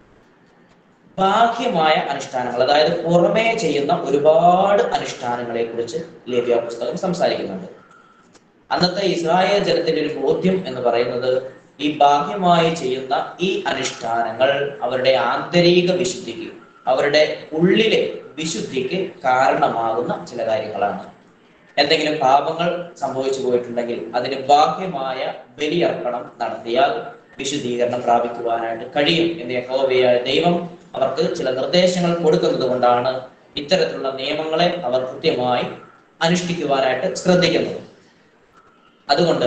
ബാഹ്യമായ അനുഷ്ഠാനങ്ങൾ അതായത് പുറമേ ചെയ്യുന്ന ഒരുപാട് അനുഷ്ഠാനങ്ങളെ കുറിച്ച് ലേവ്യ പുസ്തകം സംസാരിക്കുന്നുണ്ട് അന്നത്തെ ഇസ്രായേൽ ജനത്തിന്റെ ഒരു ബോധ്യം എന്ന് പറയുന്നത് ഈ ബാഹ്യമായി ചെയ്യുന്ന ഈ അനുഷ്ഠാനങ്ങൾ അവരുടെ ആന്തരിക വിശുദ്ധിക്ക് അവരുടെ ഉള്ളിലെ വിശുദ്ധിക്ക് കാരണമാകുന്ന ചില കാര്യങ്ങളാണ് എന്തെങ്കിലും പാപങ്ങൾ സംഭവിച്ചു പോയിട്ടുണ്ടെങ്കിൽ അതിന് ബാഹ്യമായ ബലിയർപ്പണം നടത്തിയാൽ വിശുദ്ധീകരണം പ്രാപിക്കുവാനായിട്ട് കഴിയും എന്ന് യഹോവയായ ദൈവം അവർക്ക് ചില നിർദ്ദേശങ്ങൾ കൊടുക്കുന്നത് കൊണ്ടാണ് ഇത്തരത്തിലുള്ള നിയമങ്ങളെ അവർ കൃത്യമായി അനുഷ്ഠിക്കുവാനായിട്ട് ശ്രദ്ധിക്കുന്നത് അതുകൊണ്ട്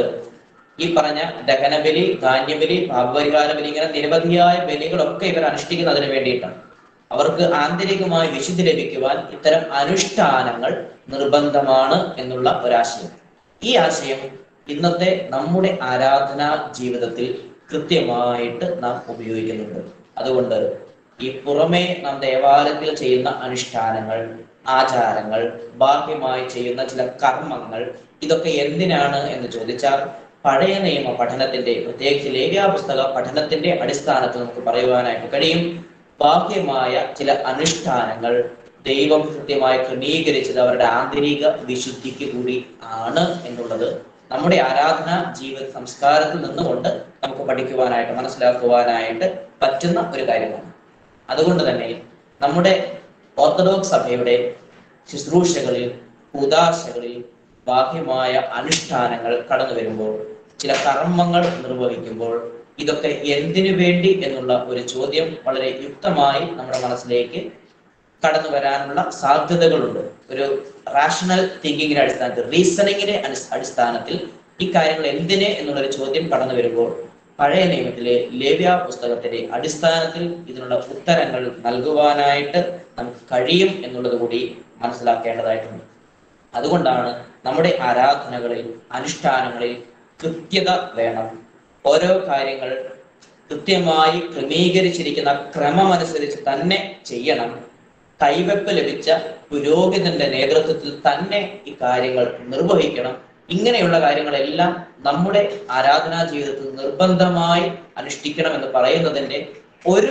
ഈ പറഞ്ഞ ദഹനബലി ധാന്യബലി പാപപരിഹാര ബലി ഇങ്ങനെ നിരവധിയായ ബലികളൊക്കെ ഇവർ അനുഷ്ഠിക്കുന്നതിന് വേണ്ടിയിട്ടാണ് അവർക്ക് ആന്തരികമായി വിശുദ്ധി ലഭിക്കുവാൻ ഇത്തരം അനുഷ്ഠാനങ്ങൾ നിർബന്ധമാണ് എന്നുള്ള ഒരാശയം ഈ ആശയം ഇന്നത്തെ നമ്മുടെ ആരാധനാ ജീവിതത്തിൽ കൃത്യമായിട്ട് നാം ഉപയോഗിക്കുന്നുണ്ട് അതുകൊണ്ട് ഈ പുറമേ നാം ദേവാലയത്തിൽ ചെയ്യുന്ന അനുഷ്ഠാനങ്ങൾ ആചാരങ്ങൾ ബാഹ്യമായി ചെയ്യുന്ന ചില കർമ്മങ്ങൾ ഇതൊക്കെ എന്തിനാണ് എന്ന് ചോദിച്ചാൽ പഴയ നിയമ പഠനത്തിന്റെ പ്രത്യേകിച്ച് ലേഖ്യ പുസ്തക പഠനത്തിന്റെ അടിസ്ഥാനത്തിൽ നമുക്ക് പറയുവാനായിട്ട് കഴിയും ബാഹ്യമായ ചില അനുഷ്ഠാനങ്ങൾ ദൈവം കൃത്യമായി ക്രമീകരിച്ചത് അവരുടെ ആന്തരിക വിശുദ്ധിക്ക് കൂടി ആണ് എന്നുള്ളത് നമ്മുടെ ആരാധന ജീവിത സംസ്കാരത്തിൽ നിന്നുകൊണ്ട് നമുക്ക് പഠിക്കുവാനായിട്ട് മനസ്സിലാക്കുവാനായിട്ട് പറ്റുന്ന ഒരു കാര്യമാണ് അതുകൊണ്ട് തന്നെ നമ്മുടെ ഓർത്തഡോക്സ് സഭയുടെ ശുശ്രൂഷകളിൽ ഉദാശകളിൽ ബാഹ്യമായ അനുഷ്ഠാനങ്ങൾ കടന്നു വരുമ്പോൾ ചില കർമ്മങ്ങൾ നിർവഹിക്കുമ്പോൾ ഇതൊക്കെ എന്തിനു വേണ്ടി എന്നുള്ള ഒരു ചോദ്യം വളരെ യുക്തമായി നമ്മുടെ മനസ്സിലേക്ക് കടന്നു വരാനുള്ള സാധ്യതകളുണ്ട് ഒരു റാഷണൽ തിങ്കിങ്ങിന്റെ അടിസ്ഥാനത്തിൽ റീസണിങ്ങിന്റെ അടിസ്ഥാനത്തിൽ ഈ കാര്യങ്ങൾ എന്തിന് എന്നുള്ളൊരു ചോദ്യം കടന്നു വരുമ്പോൾ പഴയ നിയമത്തിലെ ലേവ്യ പുസ്തകത്തിന്റെ അടിസ്ഥാനത്തിൽ ഇതിനുള്ള ഉത്തരങ്ങൾ നൽകുവാനായിട്ട് നമുക്ക് കഴിയും എന്നുള്ളത് കൂടി മനസ്സിലാക്കേണ്ടതായിട്ടുണ്ട് അതുകൊണ്ടാണ് നമ്മുടെ ആരാധനകളിൽ അനുഷ്ഠാനങ്ങളിൽ കൃത്യത വേണം ഓരോ കാര്യങ്ങൾ കൃത്യമായി ക്രമീകരിച്ചിരിക്കുന്ന ക്രമമനുസരിച്ച് തന്നെ ചെയ്യണം കൈവെപ്പ് ലഭിച്ച പുരോഹിതന്റെ നേതൃത്വത്തിൽ തന്നെ ഈ കാര്യങ്ങൾ നിർവഹിക്കണം ഇങ്ങനെയുള്ള കാര്യങ്ങളെല്ലാം നമ്മുടെ ആരാധനാ ജീവിതത്തിൽ നിർബന്ധമായി അനുഷ്ഠിക്കണം എന്ന് പറയുന്നതിന്റെ ഒരു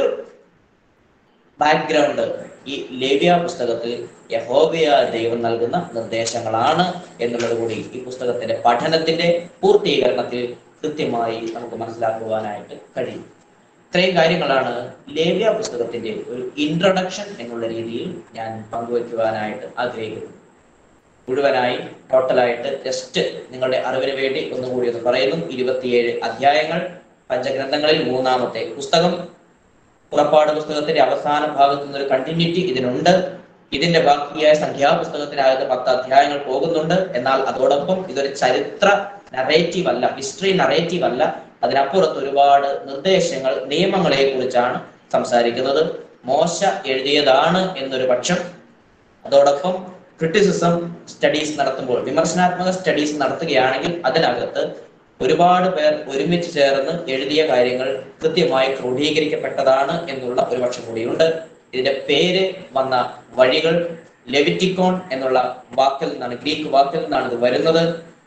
ബാക്ക്ഗ്രൗണ്ട് ഈ ലേവ്യ പുസ്തകത്തിൽ യഹോബിയ ദൈവം നൽകുന്ന നിർദ്ദേശങ്ങളാണ് എന്നുള്ളത് കൂടി ഈ പുസ്തകത്തിന്റെ പഠനത്തിന്റെ പൂർത്തീകരണത്തിൽ കൃത്യമായി നമുക്ക് മനസ്സിലാക്കുവാനായിട്ട് കഴിയും ഇത്രയും കാര്യങ്ങളാണ് ലേവ്യ പുസ്തകത്തിന്റെ ഒരു ഇൻട്രൊഡക്ഷൻ എന്നുള്ള രീതിയിൽ ഞാൻ പങ്കുവയ്ക്കുവാനായിട്ട് ആഗ്രഹിക്കുന്നു മുഴുവനായി ടോട്ടലായിട്ട് ജസ്റ്റ് നിങ്ങളുടെ അറിവിന് വേണ്ടി ഒന്നുകൂടി ഒന്ന് പറയുന്നു ഇരുപത്തിയേഴ് അധ്യായങ്ങൾ പഞ്ചഗ്രന്ഥങ്ങളിൽ മൂന്നാമത്തെ പുസ്തകം പുറപ്പാട് പുസ്തകത്തിന്റെ അവസാന ഭാഗത്തു നിന്നൊരു കണ്ടിന്യൂറ്റി ഇതിനുണ്ട് ഇതിന്റെ ബാക്കിയായ സംഖ്യാപുസ്തകത്തിനകത്ത് പത്ത് അധ്യായങ്ങൾ പോകുന്നുണ്ട് എന്നാൽ അതോടൊപ്പം ഇതൊരു ചരിത്ര നറേറ്റീവ് അല്ല ഹിസ്റ്ററി നറേറ്റീവ് അല്ല അതിനപ്പുറത്ത് ഒരുപാട് നിർദ്ദേശങ്ങൾ നിയമങ്ങളെ കുറിച്ചാണ് സംസാരിക്കുന്നത് മോശ എഴുതിയതാണ് എന്നൊരു പക്ഷം അതോടൊപ്പം ക്രിറ്റിസിസം സ്റ്റഡീസ് നടത്തുമ്പോൾ വിമർശനാത്മക സ്റ്റഡീസ് നടത്തുകയാണെങ്കിൽ അതിനകത്ത് ഒരുപാട് പേർ ഒരുമിച്ച് ചേർന്ന് എഴുതിയ കാര്യങ്ങൾ കൃത്യമായി ക്രോഡീകരിക്കപ്പെട്ടതാണ് എന്നുള്ള ഒരു പക്ഷം കൂടിയുണ്ട് ഇതിന്റെ പേര് വന്ന വഴികൾ ലെവിറ്റിക്കോൺ എന്നുള്ള വാക്കിൽ നിന്നാണ് ഗ്രീക്ക് വാക്കിൽ നിന്നാണ് ഇത് വരുന്നത്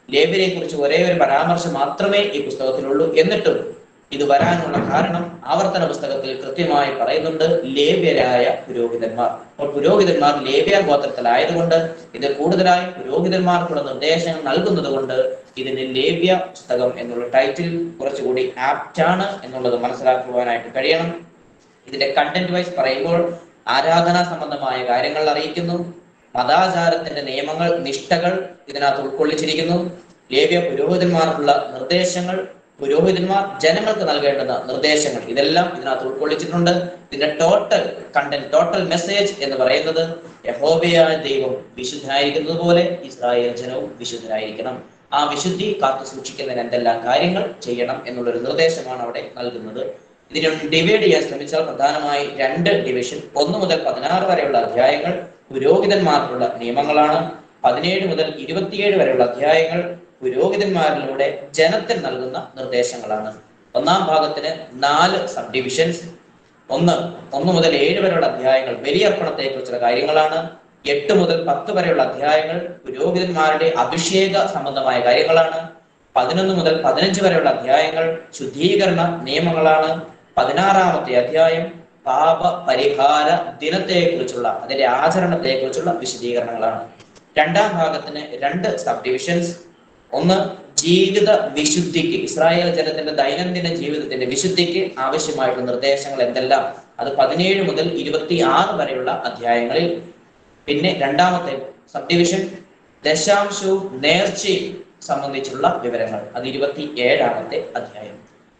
ലേബിനെ കുറിച്ച് ഒരേ ഒരു പരാമർശം മാത്രമേ ഈ പുസ്തകത്തിലുള്ളൂ എന്നിട്ടും ഇത് വരാനുള്ള കാരണം ആവർത്തന പുസ്തകത്തിൽ കൃത്യമായി പറയുന്നുണ്ട് ലേവ്യരായ പുരോഹിതന്മാർ അപ്പോൾ പുരോഹിതന്മാർ ലേവ്യ ഗോത്രത്തിലായതുകൊണ്ട് ഇത് കൂടുതലായി പുരോഹിതന്മാർക്കുള്ള നിർദ്ദേശങ്ങൾ നൽകുന്നത് കൊണ്ട് ഇതിന് ലേവ്യ പുസ്തകം എന്നുള്ള ടൈറ്റിൽ കുറച്ചുകൂടി ആപ്റ്റ് ആണ് എന്നുള്ളത് മനസ്സിലാക്കുവാനായിട്ട് കഴിയണം ഇതിന്റെ കണ്ടന്റ് വൈസ് പറയുമ്പോൾ ആരാധനാ സംബന്ധമായ കാര്യങ്ങൾ അറിയിക്കുന്നു മതാചാരത്തിന്റെ നിയമങ്ങൾ നിഷ്ഠകൾ ഇതിനകത്ത് ഉൾക്കൊള്ളിച്ചിരിക്കുന്നു ലേവ്യ പുരോഹിതന്മാർക്കുള്ള നിർദ്ദേശങ്ങൾ പുരോഹിതന്മാർ ജനങ്ങൾക്ക് നൽകേണ്ടുന്ന നിർദ്ദേശങ്ങൾ ഇതെല്ലാം ഇതിനകത്ത് ഉൾക്കൊള്ളിച്ചിട്ടുണ്ട് ഇതിന്റെ ടോട്ടൽ കണ്ടന്റ് ടോട്ടൽ മെസ്സേജ് എന്ന് പറയുന്നത് യഹോബയായ ദൈവം വിശുദ്ധനായിരിക്കുന്നത് പോലെ ഇസ്രായേൽ ജനവും വിശുദ്ധരായിരിക്കണം ആ വിശുദ്ധി കാത്തു സൂക്ഷിക്കുന്നതിന് എന്തെല്ലാം കാര്യങ്ങൾ ചെയ്യണം എന്നുള്ളൊരു നിർദ്ദേശമാണ് അവിടെ നൽകുന്നത് ഇതിനെ ഡിവൈഡ് ചെയ്യാൻ ശ്രമിച്ചാൽ പ്രധാനമായി രണ്ട് ഡിവിഷൻ ഒന്ന് മുതൽ പതിനാറ് വരെയുള്ള അധ്യായങ്ങൾ പുരോഹിതന്മാർക്കുള്ള നിയമങ്ങളാണ് പതിനേഴ് മുതൽ ഇരുപത്തിയേഴ് വരെയുള്ള അധ്യായങ്ങൾ പുരോഹിതന്മാരിലൂടെ ജനത്തിന് നൽകുന്ന നിർദ്ദേശങ്ങളാണ് ഒന്നാം ഭാഗത്തിന് നാല് സബ് ഡിവിഷൻസ് ഒന്ന് ഒന്ന് മുതൽ ഏഴ് വരെയുള്ള അധ്യായങ്ങൾ ബലിയർപ്പണത്തെ കുറിച്ചുള്ള കാര്യങ്ങളാണ് എട്ട് മുതൽ പത്ത് വരെയുള്ള അധ്യായങ്ങൾ പുരോഹിതന്മാരുടെ അഭിഷേക സംബന്ധമായ കാര്യങ്ങളാണ് പതിനൊന്ന് മുതൽ പതിനഞ്ച് വരെയുള്ള അധ്യായങ്ങൾ ശുദ്ധീകരണ നിയമങ്ങളാണ് പതിനാറാമത്തെ അധ്യായം പാപ പരിഹാര ദിനത്തെ കുറിച്ചുള്ള അതിന്റെ ആചരണത്തെ കുറിച്ചുള്ള വിശദീകരണങ്ങളാണ് രണ്ടാം ഭാഗത്തിന് രണ്ട് സബ് ഡിവിഷൻസ് ഒന്ന് ജീവിത വിശുദ്ധിക്ക് ഇസ്രായേൽ ജനത്തിന്റെ ദൈനംദിന ജീവിതത്തിന്റെ വിശുദ്ധിക്ക് ആവശ്യമായിട്ടുള്ള നിർദ്ദേശങ്ങൾ എന്തെല്ലാം അത് പതിനേഴ് മുതൽ ഇരുപത്തി ആറ് വരെയുള്ള അധ്യായങ്ങളിൽ പിന്നെ രണ്ടാമത്തെ സബ് ഡിവിഷൻ ദശാംശവും നേർച്ചയും സംബന്ധിച്ചുള്ള വിവരങ്ങൾ അത് ഇരുപത്തി ഏഴാമത്തെ അധ്യായം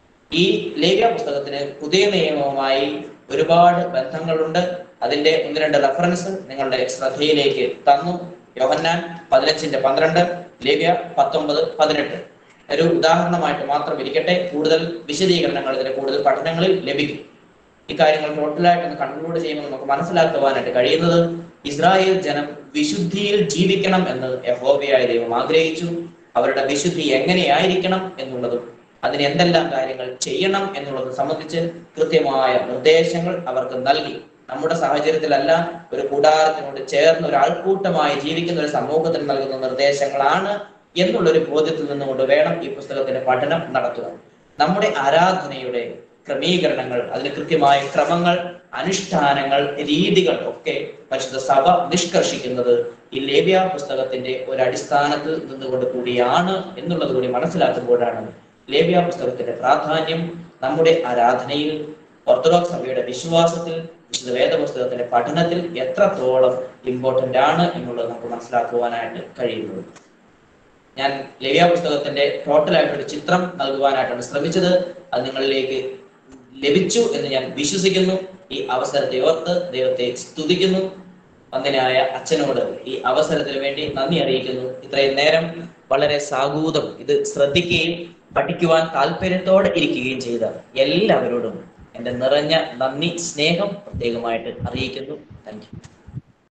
ഈ ലേഖ്യ പുസ്തകത്തിന് പുതിയ നിയമവുമായി ഒരുപാട് ബന്ധങ്ങളുണ്ട് അതിന്റെ ഒന്ന് രണ്ട് റെഫറൻസ് നിങ്ങളുടെ ശ്രദ്ധയിലേക്ക് തന്നു യോഹന്നാൻ പതിനഞ്ചിന്റെ പന്ത്രണ്ട് ലേവ്യ പത്തൊമ്പത് പതിനെട്ട് ഒരു ഉദാഹരണമായിട്ട് മാത്രം ഇരിക്കട്ടെ കൂടുതൽ വിശദീകരണങ്ങൾ ഇതിന്റെ കൂടുതൽ പഠനങ്ങളിൽ ലഭിക്കും ഇക്കാര്യങ്ങൾ ടോട്ടലായിട്ട് ഒന്ന് കൺക്ലൂഡ് ചെയ്യുമ്പോൾ നമുക്ക് മനസ്സിലാക്കുവാനായിട്ട് കഴിയുന്നത് ഇസ്രായേൽ ജനം വിശുദ്ധിയിൽ ജീവിക്കണം എന്ന് യഹോവയായ ദൈവം ആഗ്രഹിച്ചു അവരുടെ വിശുദ്ധി എങ്ങനെയായിരിക്കണം എന്നുള്ളതും അതിന് എന്തെല്ലാം കാര്യങ്ങൾ ചെയ്യണം എന്നുള്ളത് സംബന്ധിച്ച് കൃത്യമായ നിർദ്ദേശങ്ങൾ അവർക്ക് നൽകി നമ്മുടെ സാഹചര്യത്തിലല്ല ഒരു കൂടാരത്തിനോട് ചേർന്ന് ഒരു ആൾക്കൂട്ടമായി ജീവിക്കുന്ന ഒരു സമൂഹത്തിന് നൽകുന്ന നിർദ്ദേശങ്ങളാണ് എന്നുള്ളൊരു ബോധ്യത്തിൽ നിന്നുകൊണ്ട് വേണം ഈ പുസ്തകത്തിന്റെ പഠനം നടത്തുക നമ്മുടെ ആരാധനയുടെ ക്രമീകരണങ്ങൾ അതിന് കൃത്യമായ ക്രമങ്ങൾ അനുഷ്ഠാനങ്ങൾ രീതികൾ ഒക്കെ പരിശുദ്ധ സഭ നിഷ്കർഷിക്കുന്നത് ഈ ലേവ്യ പുസ്തകത്തിന്റെ ഒരു അടിസ്ഥാനത്തിൽ നിന്നുകൊണ്ട് കൂടിയാണ് എന്നുള്ളത് കൂടി മനസ്സിലാക്കുമ്പോഴാണ് ലേവ്യ പുസ്തകത്തിന്റെ പ്രാധാന്യം നമ്മുടെ ആരാധനയിൽ ഓർത്തഡോക്സ് സഭയുടെ വിശ്വാസത്തിൽ വിശുദ്ധ വേദപുസ്തകത്തിന്റെ പഠനത്തിൽ എത്രത്തോളം ഇമ്പോർട്ടന്റ് ആണ് എന്നുള്ളത് നമുക്ക് മനസ്സിലാക്കുവാനായിട്ട് കഴിയുന്നത് ഞാൻ ലേവ്യ പുസ്തകത്തിന്റെ ടോട്ടൽ ആയിട്ടൊരു ചിത്രം നൽകുവാനായിട്ടാണ് ശ്രമിച്ചത് അത് നിങ്ങളിലേക്ക് ലഭിച്ചു എന്ന് ഞാൻ വിശ്വസിക്കുന്നു ഈ അവസരത്തെ ഓർത്ത് ദൈവത്തെ സ്തുതിക്കുന്നു വന്ദനായ അച്ഛനോട് ഈ അവസരത്തിന് വേണ്ടി നന്ദി അറിയിക്കുന്നു ഇത്രയും നേരം വളരെ സാഗൂതം ഇത് ശ്രദ്ധിക്കുകയും പഠിക്കുവാൻ താല്പര്യത്തോടെ ഇരിക്കുകയും ചെയ്ത എല്ലാവരോടും എന്റെ നിറഞ്ഞ നന്ദി സ്നേഹം പ്രത്യേകമായിട്ട് അറിയിക്കുന്നു താങ്ക് യു